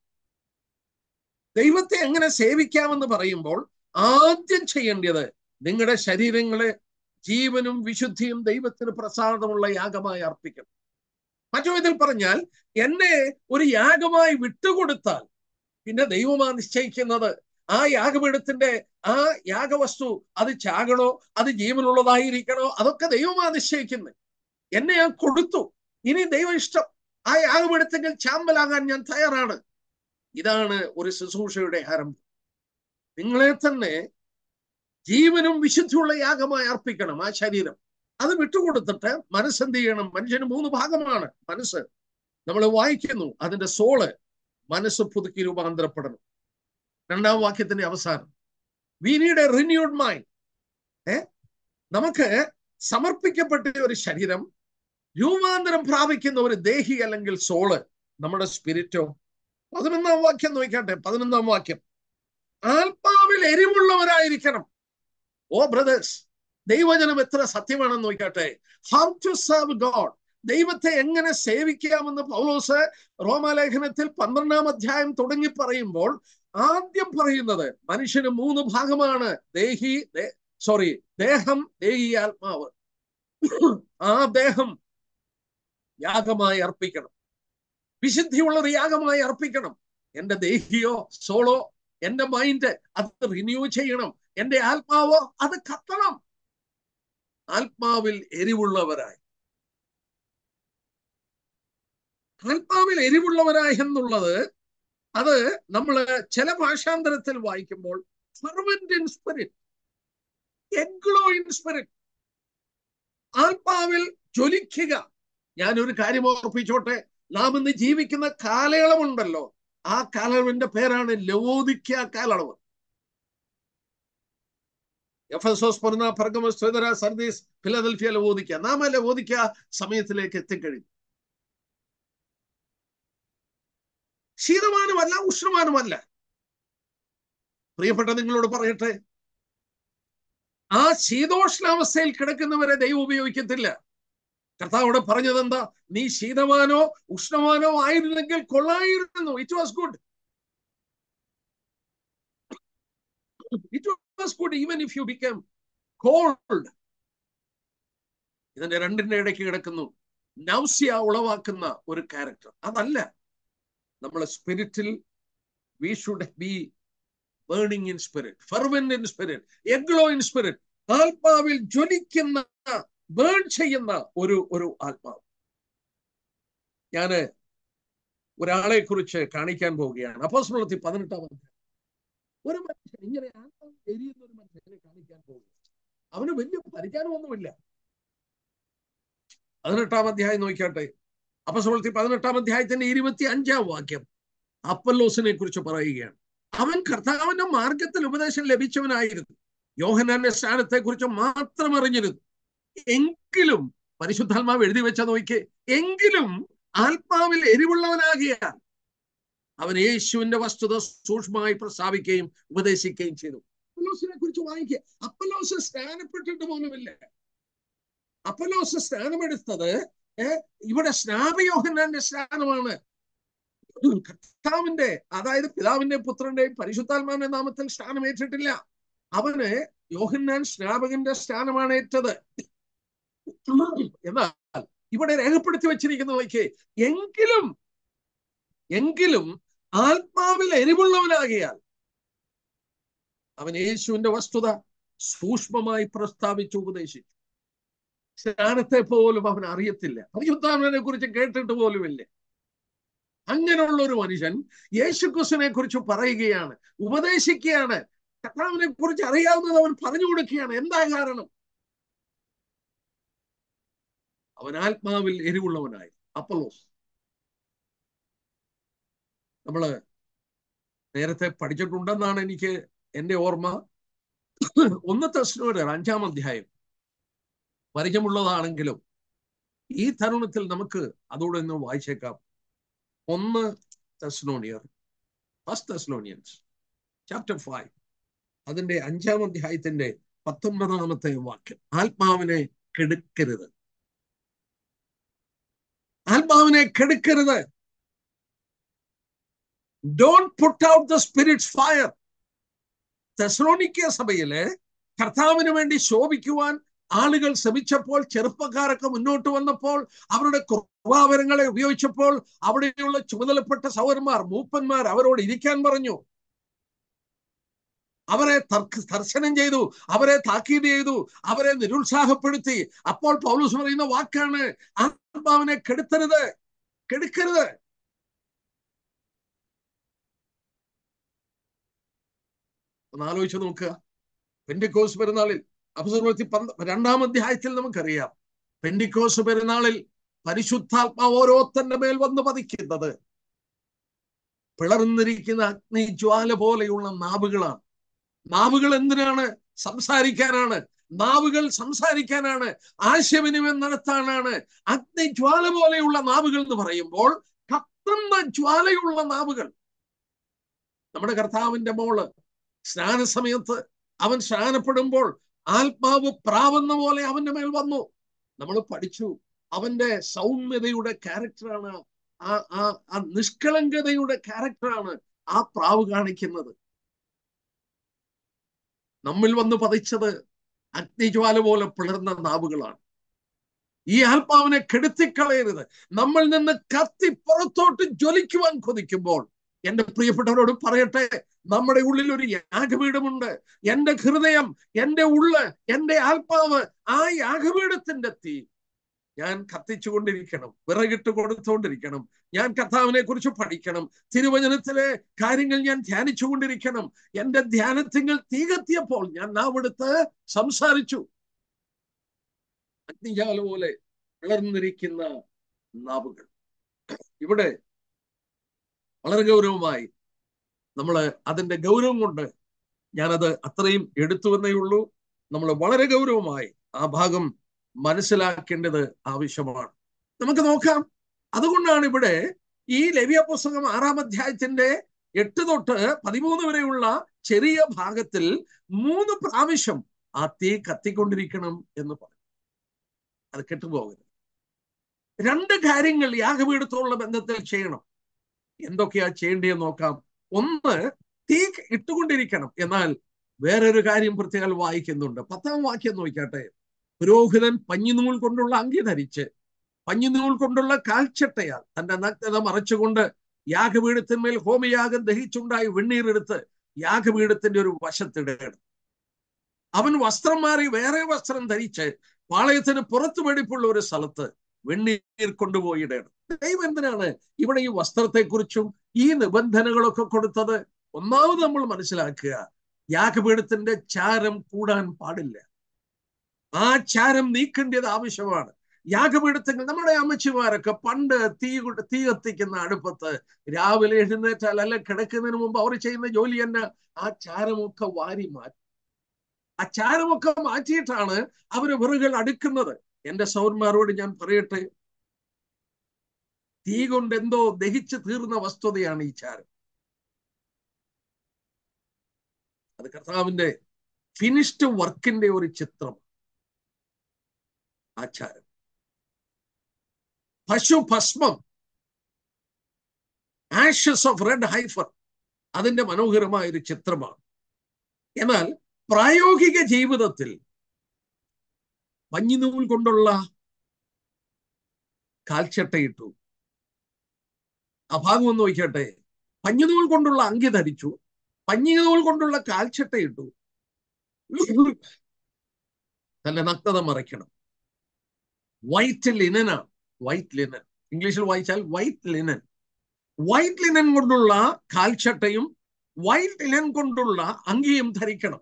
ദൈവത്തെ എങ്ങനെ സേവിക്കാമെന്ന് പറയുമ്പോൾ ആദ്യം ചെയ്യേണ്ടത് നിങ്ങളുടെ ശരീരങ്ങളെ ജീവനും വിശുദ്ധിയും ദൈവത്തിന് പ്രസാദമുള്ള യാഗമായി അർപ്പിക്കണം മറ്റു വിധത്തിൽ പറഞ്ഞാൽ എന്നെ ഒരു യാഗമായി വിട്ടുകൊടുത്താൽ പിന്നെ ദൈവമാ നിശ്ചയിക്കുന്നത് ആ യാഗപീഠത്തിന്റെ ആ യാഗവസ്തു അത് ചാകണോ അത് ജീവനുള്ളതായിരിക്കണോ അതൊക്കെ ദൈവമാ നിശ്ചയിക്കുന്നത് എന്നെ ഞാൻ കൊടുത്തു ഇനി ദൈവം ഇഷ്ടം ആ യാഗപീഠത്തെങ്കിൽ ചാമ്പലാകാൻ ഞാൻ തയ്യാറാണ് ഇതാണ് ഒരു ശുശ്രൂഷയുടെ ആരംഭം നിങ്ങളെ തന്നെ ജീവനും വിശുദ്ധിയുള്ള യാഗമായി അർപ്പിക്കണം ആ ശരീരം അത് വിട്ടുകൊടുത്തിട്ട് മനസ്സെന്ത് ചെയ്യണം മനുഷ്യന് മൂന്ന് ഭാഗമാണ് മനസ്സ് നമ്മൾ വായിക്കുന്നു അതിന്റെ സോള് മനസ്സ് പുതുക്കി രൂപാന്തരപ്പെടണം രണ്ടാം വാക്യത്തിന്റെ അവസാനം we need a renewed mind ഏ നമുക്ക് സമർപ്പിക്കപ്പെട്ട ഒരു ശരീരം രൂപാന്തരം പ്രാപിക്കുന്ന ഒരു ദേഹി അല്ലെങ്കിൽ സോള് നമ്മുടെ സ്പിരിറ്റോ പതിനൊന്നാം വാക്യം നോക്കട്ടെ പതിനൊന്നാം വാക്യം ആത്മാവിൽ എരിവുള്ളവരായിരിക്കണം ഓ ബ്രദേഴ്സ് ദൈവജനം എത്ര സത്യമാണെന്ന് നോക്കട്ടെ ഹൗ ടു സർവ് ഗോഡ് ദൈവത്തെ എങ്ങനെ സേവിക്കാമെന്ന് പൗലോസ് റോമാലേഖനത്തിൽ പന്ത്രണ്ടാം അധ്യായം തുടങ്ങി പറയുമ്പോൾ ആദ്യം പറയുന്നത് മനുഷ്യന് മൂന്ന് ഭാഗമാണ് ദേഹി സോറി ദേഹം ദേഹി ആത്മാവ് ആ ദേഹം യാഗമായി അർപ്പിക്കണം വിശുദ്ധിയുള്ള ഒരു യാഗമായി അർപ്പിക്കണം എന്റെ ദേഹിയോ സോളോ എന്റെ മൈൻഡ് അത് റിന്യൂ ചെയ്യണം എന്റെ ആത്മാവോ അത് കത്തണം ആത്മാവിൽ എരിവുള്ളവരായി ആത്മാവിൽ എരിവുള്ളവരായി എന്നുള്ളത് അത് നമ്മൾ ചില ഭാഷാന്തരത്തിൽ വായിക്കുമ്പോൾ fervent in spirit aglow in spirit ആത്മാവിൽ ജ്വലിക്കുക ഞാനൊരു കാര്യം ഓർപ്പിച്ചോട്ടെ നാം ഇന്ന് ജീവിക്കുന്ന കാലയളവുണ്ടല്ലോ ആ കാലയളവിന്റെ പേരാണ് ലവോദിക്ക കാലയളവ് എഫ് എസ് ഓസ് പൊരുന്ന പെർഗമസ് ത്രിതര സർദീസ് ഫിലദൽഫിയ ലവോദിക്ക നാം ആ ലവോദിക്ക സമയത്തിലേക്ക് എത്തിക്കഴിഞ്ഞു ശീതമാനുമല്ല ഉഷ്ണമാനുമല്ല പ്രിയപ്പെട്ട നിങ്ങളോട് പറയട്ടെ ആ ശീതോഷ്ണാവസ്ഥയിൽ കിടക്കുന്നവരെ ദൈവം ഉപയോഗിക്കത്തില്ല കർത്താവോട് പറഞ്ഞത് എന്താ നീ ശീതമാനോ ഉഷ്ണമാനോ ആയിരുന്നെങ്കിൽ കൊള്ളായിരുന്നു it was good it was good even if you become cold ഇതിന്റെ രണ്ടിന്റെ ഇടയ്ക്ക് കിടക്കുന്നു നൗസ്യ ഉളവാക്കുന്ന ഒരു ക്യാരക്ടർ അതല്ല നമ്മളെ സ്പിരിറ്റിൽ we should be burning in spirit fervent in spirit aglow in spirit ആത്മാവിൽ ജ്വലിക്കുന്ന ബേൺ ചെയ്യുന്ന ഒരു ഒരു ആത്മാവ് ഞാന് ഒരാളെ കുറിച്ച് കാണിക്കാൻ പോവുകയാണ് അപ്പോസ്മൃതി പതിനെട്ടാം അധ്യായം ഒരു മനുഷ്യൻ ഇങ്ങനെ ആത്മാവിൽ എരിയുന്ന ഒരു മനുഷ്യനെ കാണിക്കാൻ പോവുകയാണ് അവന് വലിയ പരിചാരമൊന്നുമില്ല പതിനെട്ടാം അധ്യായം നോക്കിയാട്ടെ അപ്പസ്വലത്തി പതിനെട്ടാം അധ്യായത്തിന്റെ ഇരുപത്തി അഞ്ചാം വാക്യം അപ്പല്ലോസിനെ കുറിച്ച് പറയുകയാണ് അവൻ കർത്താവിന്റെ മാർഗത്തിൽ ഉപദേശം ലഭിച്ചവനായിരുന്നു യോഹനാന്റെ സ്ഥാനത്തെ കുറിച്ച് മാത്രം അറിഞ്ഞിരുന്നു എങ്കിലും പരിശുദ്ധാത്മാവ് എഴുതി വെച്ച നോക്കിയേ എങ്കിലും ആത്മാവിൽ എരിവുള്ളവനാകിയാൽ അവൻ യേശുവിന്റെ വസ്തുത സൂക്ഷ്മമായി പ്രസ്താവിക്കുകയും ഉപദേശിക്കുകയും ചെയ്തു അപ്പലോസിനെ കുറിച്ച് വായിക്കുക അപ്പലോസ് സ്നാനപ്പെട്ടിട്ട് പോലുമില്ല അപ്പലോസ് സ്നാനമെടുത്തത് ഇവിടെ സ്നാപയോഹന്നാന്റെ സ്നാനമാണ് കർത്താവിന്റെ അതായത് പിതാവിന്റെ പുത്രന്റെയും പരിശുദ്ധാത്മാവിന്റെ നാമത്തിൽ സ്നാനം ഏറ്റിട്ടില്ല അവന് യോഹന്നാൻ സ്നാപകന്റെ സ്നാനമാണ് ഏറ്റത് എന്നാൽ ഇവിടെ രേഖപ്പെടുത്തി വെച്ചിരിക്കുന്ന നോക്കിയേ എങ്കിലും എങ്കിലും ആത്മാവിൽ എരിവുള്ളവനാകിയാൽ അവൻ യേശുവിന്റെ വസ്തുത സൂക്ഷ്മമായി പ്രസ്താവിച്ചു ഉപദേശിച്ചു സ്നാനത്തെ പോലും അവൻ അറിയത്തില്ല പരിശുദ്ധാത്മനെ കുറിച്ച് കേട്ടിട്ട് പോലുമില്ല അങ്ങനെയുള്ള ഒരു മനുഷ്യൻ യേശുക്രിസ്തുവിനെ കുറിച്ച് പറയുകയാണ് ഉപദേശിക്കുകയാണ് കർത്താവിനെ കുറിച്ച് അറിയാവുന്നത് അവൻ പറഞ്ഞു കൊടുക്കുകയാണ് എന്താ കാരണം അവൻ ആത്മാവിൽ എരിവുള്ളവനായി അപ്പലോസ് നമ്മള് നേരത്തെ പഠിച്ചിട്ടുണ്ടെന്നാണ് എനിക്ക് എന്റെ ഓർമ്മ ഒന്ന് തെസ്നോര് അഞ്ചാം അധ്യായം പരിചയമുള്ളതാണെങ്കിലും ഈ തരുണത്തിൽ നമുക്ക് അതോടെ ഒന്ന് വായിച്ചേക്കാം ഒന്ന് Thessalonians first Thessalonians chapter five അതിന്റെ അഞ്ചാം അധ്യായത്തിന്റെ പത്തൊമ്പതാമത്തെ വാക്യം ആത്മാവിനെ കെടുക്കരുത് ആത്മാവിനെ കെടുക്കരുത് don't put out the spirit's fire Thessalonica സഭയില് കർത്താവിന് വേണ്ടി ശോഭിക്കുവാൻ ആളുകൾ ശ്രമിച്ചപ്പോൾ ചെറുപ്പക്കാരൊക്കെ മുന്നോട്ട് വന്നപ്പോൾ അവരുടെ കൃപാവരങ്ങളെ ഉപയോഗിച്ചപ്പോൾ അവിടെയുള്ള ചുമതലപ്പെട്ട സൗരന്മാർ മൂപ്പന്മാർ അവരോട് ഇരിക്കാൻ പറഞ്ഞു അവരെ ദർശനം ചെയ്തു അവരെ താക്കീത് ചെയ്തു അവരെ നിരുത്സാഹപ്പെടുത്തി അപ്പോൾ പൗലൂസ് പറയുന്ന വാക്കാണ് ആത്മാവിനെ കെടുത്തരുത് കെടുക്കരുത് ഒന്ന് ആലോചിച്ച് നോക്കുക പെന്റിക്കോസ് പെരുന്നാളിൽ അപസർവത്തി പന്ത രണ്ടാം അധ്യായത്തിൽ നമുക്കറിയാം പെന്റിക്കോസ് പെരുന്നാളിൽ പരിശുദ്ധാത്മാവ് ഓരോത്തന്റെ മേൽ വന്ന് പതിക്കുന്നത് പിളർന്നിരിക്കുന്ന അഗ്നിജ്വാല പോലെയുള്ള നാവുകളാണ് നാവുകൾ എന്തിനാണ് സംസാരിക്കാനാണ് നാവുകൾ സംസാരിക്കാനാണ് ആശയവിനിമയം നടത്താനാണ് അഗ്നിജ്വാല പോലെയുള്ള നാവുകൾ എന്ന് പറയുമ്പോൾ കത്തുന്ന ജ്വാലയുള്ള നാവുകൾ നമ്മുടെ കർത്താവിന്റെ മോള് സ്നാന സമയത്ത് അവൻ സ്നാനപ്പെടുമ്പോൾ ആത്മാവ് പ്രാവുന്ന പോലെ അവന്റെ മേൽ വന്നു നമ്മൾ പഠിച്ചു അവന്റെ സൗമ്യതയുടെ ക്യാരക്ടറാണ് ആ ആ ആ നിഷ്കളങ്കതയുടെ ക്യാരക്ടറാണ് ആ പ്രാവ് കാണിക്കുന്നത് നമ്മിൽ വന്ന് പതിച്ചത് അഗ്നിജ്വാല പോലെ പിളർന്ന നാവുകളാണ് ഈ ആത്മാവിനെ കെടുത്തിക്കളയരുത് നമ്മൾ നിന്ന് കത്തി പുറത്തോട്ട് ജ്വലിക്കുവാൻ കൊതിക്കുമ്പോൾ എന്റെ പ്രിയപ്പെട്ടവരോട് പറയട്ടെ നമ്മുടെ ഉള്ളിൽ ഒരു യാഗപീഠമുണ്ട് എന്റെ ഹൃദയം എന്റെ ഉള്ള് എന്റെ ആത്മാവ് ആ യാഗപീഠത്തിന്റെ തീ ഞാൻ കത്തിച്ചുകൊണ്ടിരിക്കണം വിറകിട്ട് കൊടുത്തുകൊണ്ടിരിക്കണം ഞാൻ കർത്താവിനെ കുറിച്ച് പഠിക്കണം തിരുവചനത്തിലെ കാര്യങ്ങൾ ഞാൻ ധ്യാനിച്ചുകൊണ്ടിരിക്കണം എന്റെ ധ്യാനത്തിങ്ങൾ തീ കത്തിയപ്പോൾ ഞാൻ നാവെടുത്ത് സംസാരിച്ചു അഗ്നിജാല പോലെ വളർന്നിരിക്കുന്ന നാവുകൾ ഇവിടെ വളരെ ഗൗരവമായി നമ്മൾ അതിന്റെ ഗൗരവം കൊണ്ട് ഞാനത് അത്രയും എടുത്തുവെന്നേ ഉള്ളൂ നമ്മൾ വളരെ ഗൗരവമായി ആ ഭാഗം മനസ്സിലാക്കേണ്ടത് ആവശ്യമാണ് നമുക്ക് നോക്കാം അതുകൊണ്ടാണ് ഇവിടെ ഈ ലവ്യ പുസ്തകം ആറാം അധ്യായത്തിന്റെ എട്ട് തൊട്ട് പതിമൂന്ന് വരെയുള്ള ചെറിയ ഭാഗത്തിൽ മൂന്ന് പ്രാവശ്യം ആ തീ കത്തിക്കൊണ്ടിരിക്കണം എന്ന് പറയും അത് കെട്ടുപോകരുത് രണ്ട് കാര്യങ്ങൾ യാഗപീഠത്തോടുള്ള ബന്ധത്തിൽ ചെയ്യണം എന്തൊക്കെയാ ചെയ്യേണ്ടതെന്ന് നോക്കാം ഒന്ന് തീ ഇട്ടുകൊണ്ടിരിക്കണം എന്നാൽ വേറൊരു കാര്യം പ്രത്യേകം വായിക്കുന്നുണ്ട് പത്താം വാക്യം നോക്കട്ടെ പുരോഹിതൻ പഞ്ഞിനൂൽ കൊണ്ടുള്ള അങ്കി ധരിച്ച് പഞ്ഞിനൂൽ കൊണ്ടുള്ള കാൽച്ചട്ടയാൽ തന്റെ നഗ്നത മറച്ചുകൊണ്ട് യാഗപീഠത്തിന്മേൽ ഹോമയാഗം ദഹിച്ചുണ്ടായി വെണ്ണീരെടുത്ത് യാഗപീഠത്തിന്റെ ഒരു വശത്തിടണം അവൻ വസ്ത്രം മാറി വേറെ വസ്ത്രം ധരിച്ച് പാളയത്തിന് പുറത്തു വെടിപ്പുള്ള ഒരു സ്ഥലത്ത് വെണ്ണീർ കൊണ്ടുപോയിടണം ദൈവം എന്തിനാണ് ഇവിടെ ഈ വസ്ത്രത്തെക്കുറിച്ചും ഈ നിബന്ധനകളൊക്കെ കൊടുത്തത് ഒന്നാമത് നമ്മൾ മനസ്സിലാക്കുക യാഗപീഠത്തിന്റെ ചാരം കൂടാൻ പാടില്ല ആ ചാരം നീക്കേണ്ടത് ആവശ്യമാണ് യാഗപീഠത്തിൽ നമ്മുടെ അമ്മച്ചിമാരൊക്കെ പണ്ട് തീ തീ കത്തിക്കുന്ന അടുപ്പത്ത് രാവിലെ എഴുന്നേറ്റാൽ അല്ല കിടക്കുന്നതിന് മുമ്പ് അവർ ചെയ്യുന്ന ജോലി തന്നെ ആ ചാരമൊക്കെ വാരി മാറ്റി ആ ചാരമൊക്കെ മാറ്റിയിട്ടാണ് അവര് വിറകുകൾ അടുക്കുന്നത് എന്റെ സൗന്മാരോട് ഞാൻ പറയട്ടെ തീ കൊണ്ട് എന്തോ ദഹിച്ചു തീർന്ന വസ്തുതയാണ് ഈ ചാരം അത് കർത്താവിന്റെ ഫിനിഷ്ഡ് വർക്കിന്റെ ഒരു ചിത്രം ആചാരം പശു ഭസ്മം ആഷസ് ഓഫ് റെഡ് ഹൈഫർ അതിന്റെ മനോഹരമായ ഒരു ചിത്രമാണ് എന്നാൽ പ്രായോഗിക ജീവിതത്തിൽ പഞ്ഞിനൂൽ കൊണ്ടുള്ള കാൽച്ചട്ടയിട്ടു ആ ഭാഗം ഒന്ന് നോക്കട്ടെ പഞ്ഞിനൂൽ കൊണ്ടുള്ള അങ്കി ധരിച്ചു പഞ്ഞിനൂൽ കൊണ്ടുള്ള കാൽച്ചട്ടയിട്ടു തന്റെ നഗ്നത മറയ്ക്കണം വൈറ്റ് ലിനനാണ് വൈറ്റ് ലിനൻ ഇംഗ്ലീഷിൽ വായിച്ചാൽ വൈറ്റ് ലിനൻ വൈറ്റ് ലിനൻ കൊണ്ടുള്ള കാൽച്ചട്ടയും വൈറ്റ് ലിനൻ കൊണ്ടുള്ള അങ്കിയും ധരിക്കണം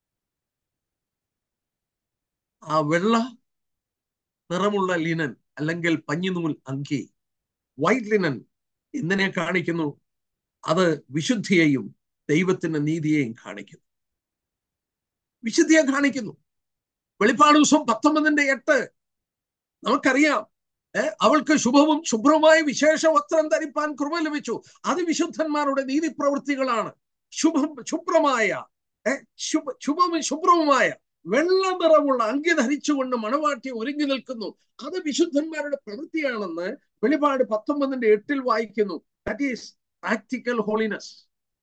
ആ വെള്ള നിറമുള്ള ലിനൻ അല്ലെങ്കിൽ പഞ്ഞിനൂൽ അങ്കി വൈറ്റ് ലിനൻ എന്തിനെ കാണിക്കുന്നു അത് വിശുദ്ധിയെയും ദൈവത്തിന്റെ നീതിയെയും കാണിക്കുന്നു വിശുദ്ധിയെ കാണിക്കുന്നു വെളിപ്പാട് ദിവസം പത്തൊമ്പതിന്റെ എട്ട് നമുക്കറിയാം അവൾക്ക് ശുഭവും ശുഭ്രവുമായ വിശേഷ വസ്ത്രം ധരിപ്പാൻ കൃപ ലഭിച്ചു അത് വിശുദ്ധന്മാരുടെ നീതി പ്രവൃത്തികളാണ് ശുഭം ശുഭ്രമായ ശുഭ ശുഭവും ശുഭ്രവുമായ വെള്ള നിറമുള്ള അങ്കി ധരിച്ചുകൊണ്ട് മണവാട്ടി ഒരുങ്ങി നിൽക്കുന്നു അത് വിശുദ്ധന്മാരുടെ പ്രവൃത്തിയാണെന്ന് വെളിപാട് പത്തൊമ്പതിന്റെ എട്ടിൽ വായിക്കുന്നു ദാറ്റ് ഈസ് പ്രാക്ടിക്കൽ ഹോളിനെസ്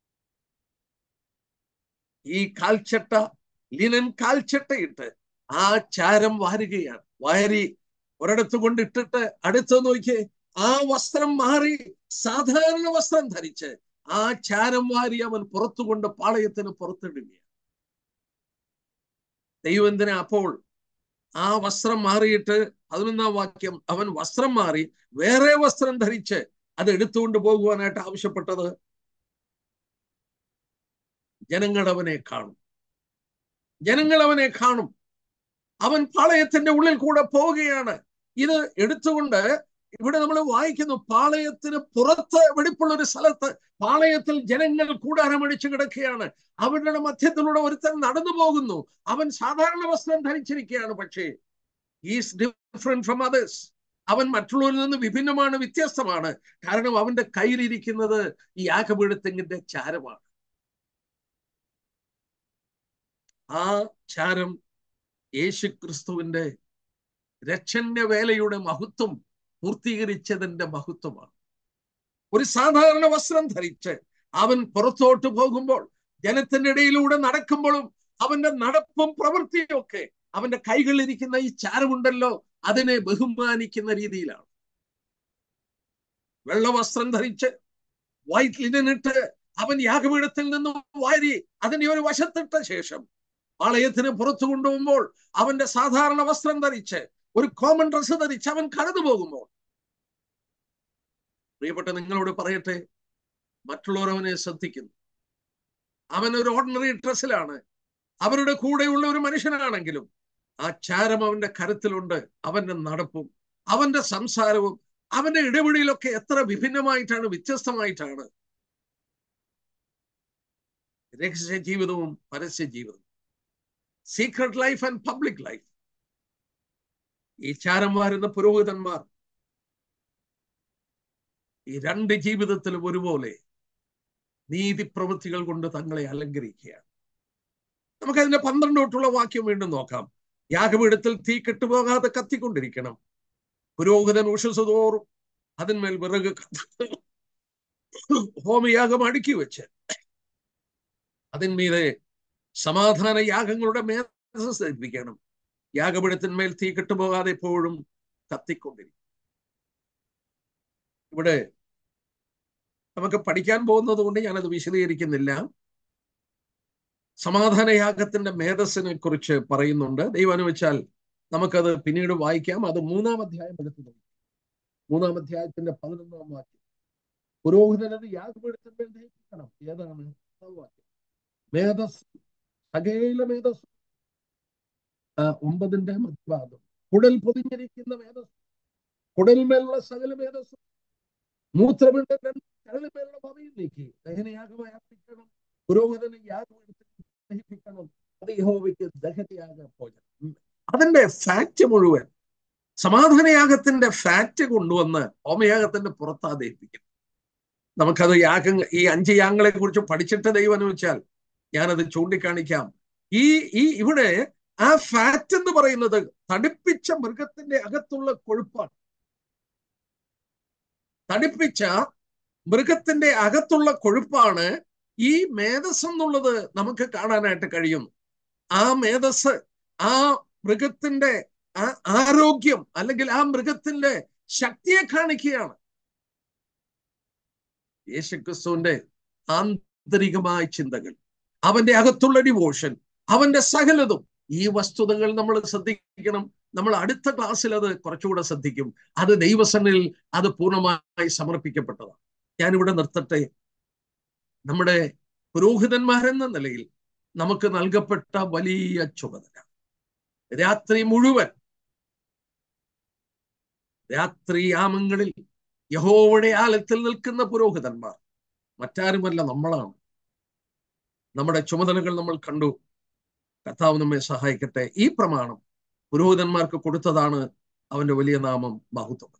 ഈ കാൽച്ചട്ട ലിനൻ കാൽച്ചട്ടയിട്ട് ആ ചാരം വാരുകയാണ് വാരി ഒരിടത്ത് കൊണ്ട് ഇട്ടിട്ട് അടുത്ത് നോക്കിയേ ആ വസ്ത്രം മാറി സാധാരണ വസ്ത്രം ധരിച്ച് ആ ചാരം വാരി അവൻ പുറത്തുകൊണ്ട് പാളയത്തിന് പുറത്തിടുകയാണ് ദൈവന്തിന അപ്പോൾ ആ വസ്ത്രം മാറിയിട്ട് പതിനൊന്നാം വാക്യം അവൻ വസ്ത്രം മാറി വേറെ വസ്ത്രം ധരിച്ച് അത് എടുത്തുകൊണ്ട് പോകുവാനായിട്ട് ആവശ്യപ്പെട്ടത് ജനങ്ങൾ അവനെ കാണും ജനങ്ങൾ അവനെ കാണും അവൻ പാളയത്തിന്റെ ഉള്ളിൽ കൂടെ പോവുകയാണ് ഇത് എടുത്തുകൊണ്ട് ഇവിടെ നമ്മൾ വായിക്കുന്നു പാളയത്തിന് പുറത്ത് വെടിപ്പുള്ള ഒരു സ്ഥലത്ത് പാളയത്തിൽ ജനങ്ങൾ കൂടാരമടിച്ചു കിടക്കുകയാണ് അവരുടെ മധ്യത്തിലൂടെ ഒരുത്തൻ നടന്നു പോകുന്നു അവൻ സാധാരണ വസ്ത്രം ധരിച്ചിരിക്കുകയാണ് പക്ഷേ ഈസ് ഡിഫറെന്റ് ഫ്രം അതേഴ്സ് അവൻ മറ്റുള്ളവരിൽ നിന്ന് വിഭിന്നമാണ് വ്യത്യസ്തമാണ് കാരണം അവന്റെ കയ്യിലിരിക്കുന്നത് ഈ യാഗപീഠത്തെങ്ങിന്റെ ചാരമാണ് ആ ചാരം യേശു ക്രിസ്തുവിന്റെ രക്ഷന്റെ വേലയുടെ മഹത്വം പൂർത്തീകരിച്ചതിന്റെ മഹത്വമാണ് ഒരു സാധാരണ വസ്ത്രം ധരിച്ച് അവൻ പുറത്തോട്ട് പോകുമ്പോൾ ജനത്തിന്റെ ഇടയിലൂടെ നടക്കുമ്പോഴും അവന്റെ നടപ്പും പ്രവൃത്തിയും ഒക്കെ അവന്റെ കൈകളിലിരിക്കുന്ന ഈ ചാരമുണ്ടല്ലോ അതിനെ ബഹുമാനിക്കുന്ന രീതിയിലാണ് വെള്ളവസ്ത്രം ധരിച്ച് വൈറ്റ് ലിനനിട്ട് അവൻ യാഗപീഠത്തിൽ നിന്നും വാരി അതിനെ ഒരു വശത്തിട്ട ശേഷം പാളയത്തിന് പുറത്തു കൊണ്ടുപോകുമ്പോൾ അവന്റെ സാധാരണ വസ്ത്രം ധരിച്ച് ഒരു കോമൺ ഡ്രസ്സ് ധരിച്ച് അവൻ കടന്നു പോകുമ്പോൾ പ്രിയപ്പെട്ട നിങ്ങളോട് പറയട്ടെ മറ്റുള്ളവർ അവനെ ശ്രദ്ധിക്കുന്നു അവൻ ഒരു ഓർഡിനറി ഡ്രസ്സിലാണ് അവരുടെ കൂടെയുള്ള ഒരു മനുഷ്യനാണെങ്കിലും ആ ചാരം അവന്റെ കരുത്തിലുണ്ട് അവന്റെ നടപ്പും അവന്റെ സംസാരവും അവന്റെ ഇടപെടിയിലൊക്കെ എത്ര വിഭിന്നമായിട്ടാണ് വ്യത്യസ്തമായിട്ടാണ് രഹസ്യ ജീവിതവും പരസ്യ ജീവിതവും secret life and public life ഈ ചാരം വാരുന്ന പുരോഹിതന്മാർ ഈ രണ്ട് ജീവിതത്തിലും ഒരുപോലെ നീതി പ്രവൃത്തികൾ കൊണ്ട് തങ്ങളെ അലങ്കരിക്കുകയാണ് നമുക്കതിന്റെ പന്ത്രണ്ട് തൊട്ടുള്ള വാക്യം വീണ്ടും നോക്കാം യാഗപീഠത്തിൽ തീ കെട്ടുപോകാതെ കത്തിക്കൊണ്ടിരിക്കണം പുരോഹിതൻ ഉഷസ് തോറും അതിന്മേൽ വിറക് ഹോമയാഗം അടുക്കി വെച്ച് അതിന്മീതെ സമാധാന യാഗങ്ങളുടെ മേധസ് ധരിപ്പിക്കണം യാഗപീഠത്തിന്മേൽ തീ കെട്ടുപോകാതെ എപ്പോഴും കത്തിക്കൊണ്ടിരിക്കും ഇവിടെ നമുക്ക് പഠിക്കാൻ പോകുന്നത് കൊണ്ട് ഞാനത് വിശദീകരിക്കുന്നില്ല സമാധാന യാഗത്തിന്റെ മേധസ്സിനെ കുറിച്ച് പറയുന്നുണ്ട് ദൈവം അനുവച്ചാൽ നമുക്കത് പിന്നീട് വായിക്കാം അത് മൂന്നാം അധ്യായം എടുത്തു നോക്കാം മൂന്നാം അധ്യായത്തിന്റെ പതിനൊന്നാം വാക്യം പുരോഹിതനത് യാഗപീഠത്തിന്മേൽ ദഹിപ്പിക്കണം ഏതാണ് വാക്യം മേധസ് സകല മേധസ് ഒമ്പതിന്റെ മധ്യഭാഗം കുടൽ പൊതിഞ്ഞിരിക്കുന്ന മേധസ് കുടൽമേലുള്ള സകല മേധസ് മൂത്രമിട്ട് കരളിമേലുള്ള മതിയിൽ നീക്കി ദഹനയാഗമായി അർപ്പിക്കണം പുരോഹിതന് യാഗമെടുത്ത് ദഹിപ്പിക്കണം അത് യഹോവയ്ക്ക് ദഹനയാഗ ഭോജനം അതിന്റെ ഫാറ്റ് മുഴുവൻ സമാധാനയാഗത്തിന്റെ ഫാറ്റ് കൊണ്ടുവന്ന് ഹോമയാഗത്തിന്റെ പുറത്താ ദഹിപ്പിക്കണം നമുക്കത് യാഗ ഈ അഞ്ച് യാഗങ്ങളെ കുറിച്ച് പഠിച്ചിട്ട് ദൈവം അനുവദിച്ചാൽ ഞാനത് ചൂണ്ടിക്കാണിക്കാം ഈ ഈ ഇവിടെ ആ ഫാറ്റ് എന്ന് പറയുന്നത് തടിപ്പിച്ച മൃഗത്തിന്റെ അകത്തുള്ള കൊഴുപ്പാണ് തടിപ്പിച്ച മൃഗത്തിന്റെ അകത്തുള്ള കൊഴുപ്പാണ് ഈ മേധസ് എന്നുള്ളത് നമുക്ക് കാണാനായിട്ട് കഴിയും ആ മേധസ് ആ മൃഗത്തിന്റെ ആ ആരോഗ്യം അല്ലെങ്കിൽ ആ മൃഗത്തിന്റെ ശക്തിയെ കാണിക്കുകയാണ് യേശുക്രിസ്തുവിന്റെ ആന്തരികമായ ചിന്തകൾ അവന്റെ അകത്തുള്ള ഡിവോഷൻ അവന്റെ സകലതും ഈ വസ്തുതകൾ നമ്മൾ ശ്രദ്ധിക്കണം നമ്മൾ അടുത്ത ക്ലാസ്സിൽ അത് കുറച്ചുകൂടെ ശ്രദ്ധിക്കും അത് ദൈവസന്നിൽ അത് പൂർണ്ണമായി സമർപ്പിക്കപ്പെട്ടതാണ് ഞാനിവിടെ നിർത്തട്ടെ നമ്മുടെ പുരോഹിതന്മാരെന്ന നിലയിൽ നമുക്ക് നൽകപ്പെട്ട വലിയ ചുമതല രാത്രി മുഴുവൻ രാത്രി യാമങ്ങളിൽ യഹോവയുടെ ആലത്തിൽ നിൽക്കുന്ന പുരോഹിതന്മാർ മറ്റാരുമല്ല നമ്മളാണ് നമ്മുടെ ചുമതലകൾ നമ്മൾ കണ്ടു കർത്താവ് നമ്മെ സഹായിക്കട്ടെ ഈ പ്രമാണം പുരോഹിതന്മാർക്ക് കൊടുത്തതാണ് അവന്റെ വലിയ നാമം മഹത്വം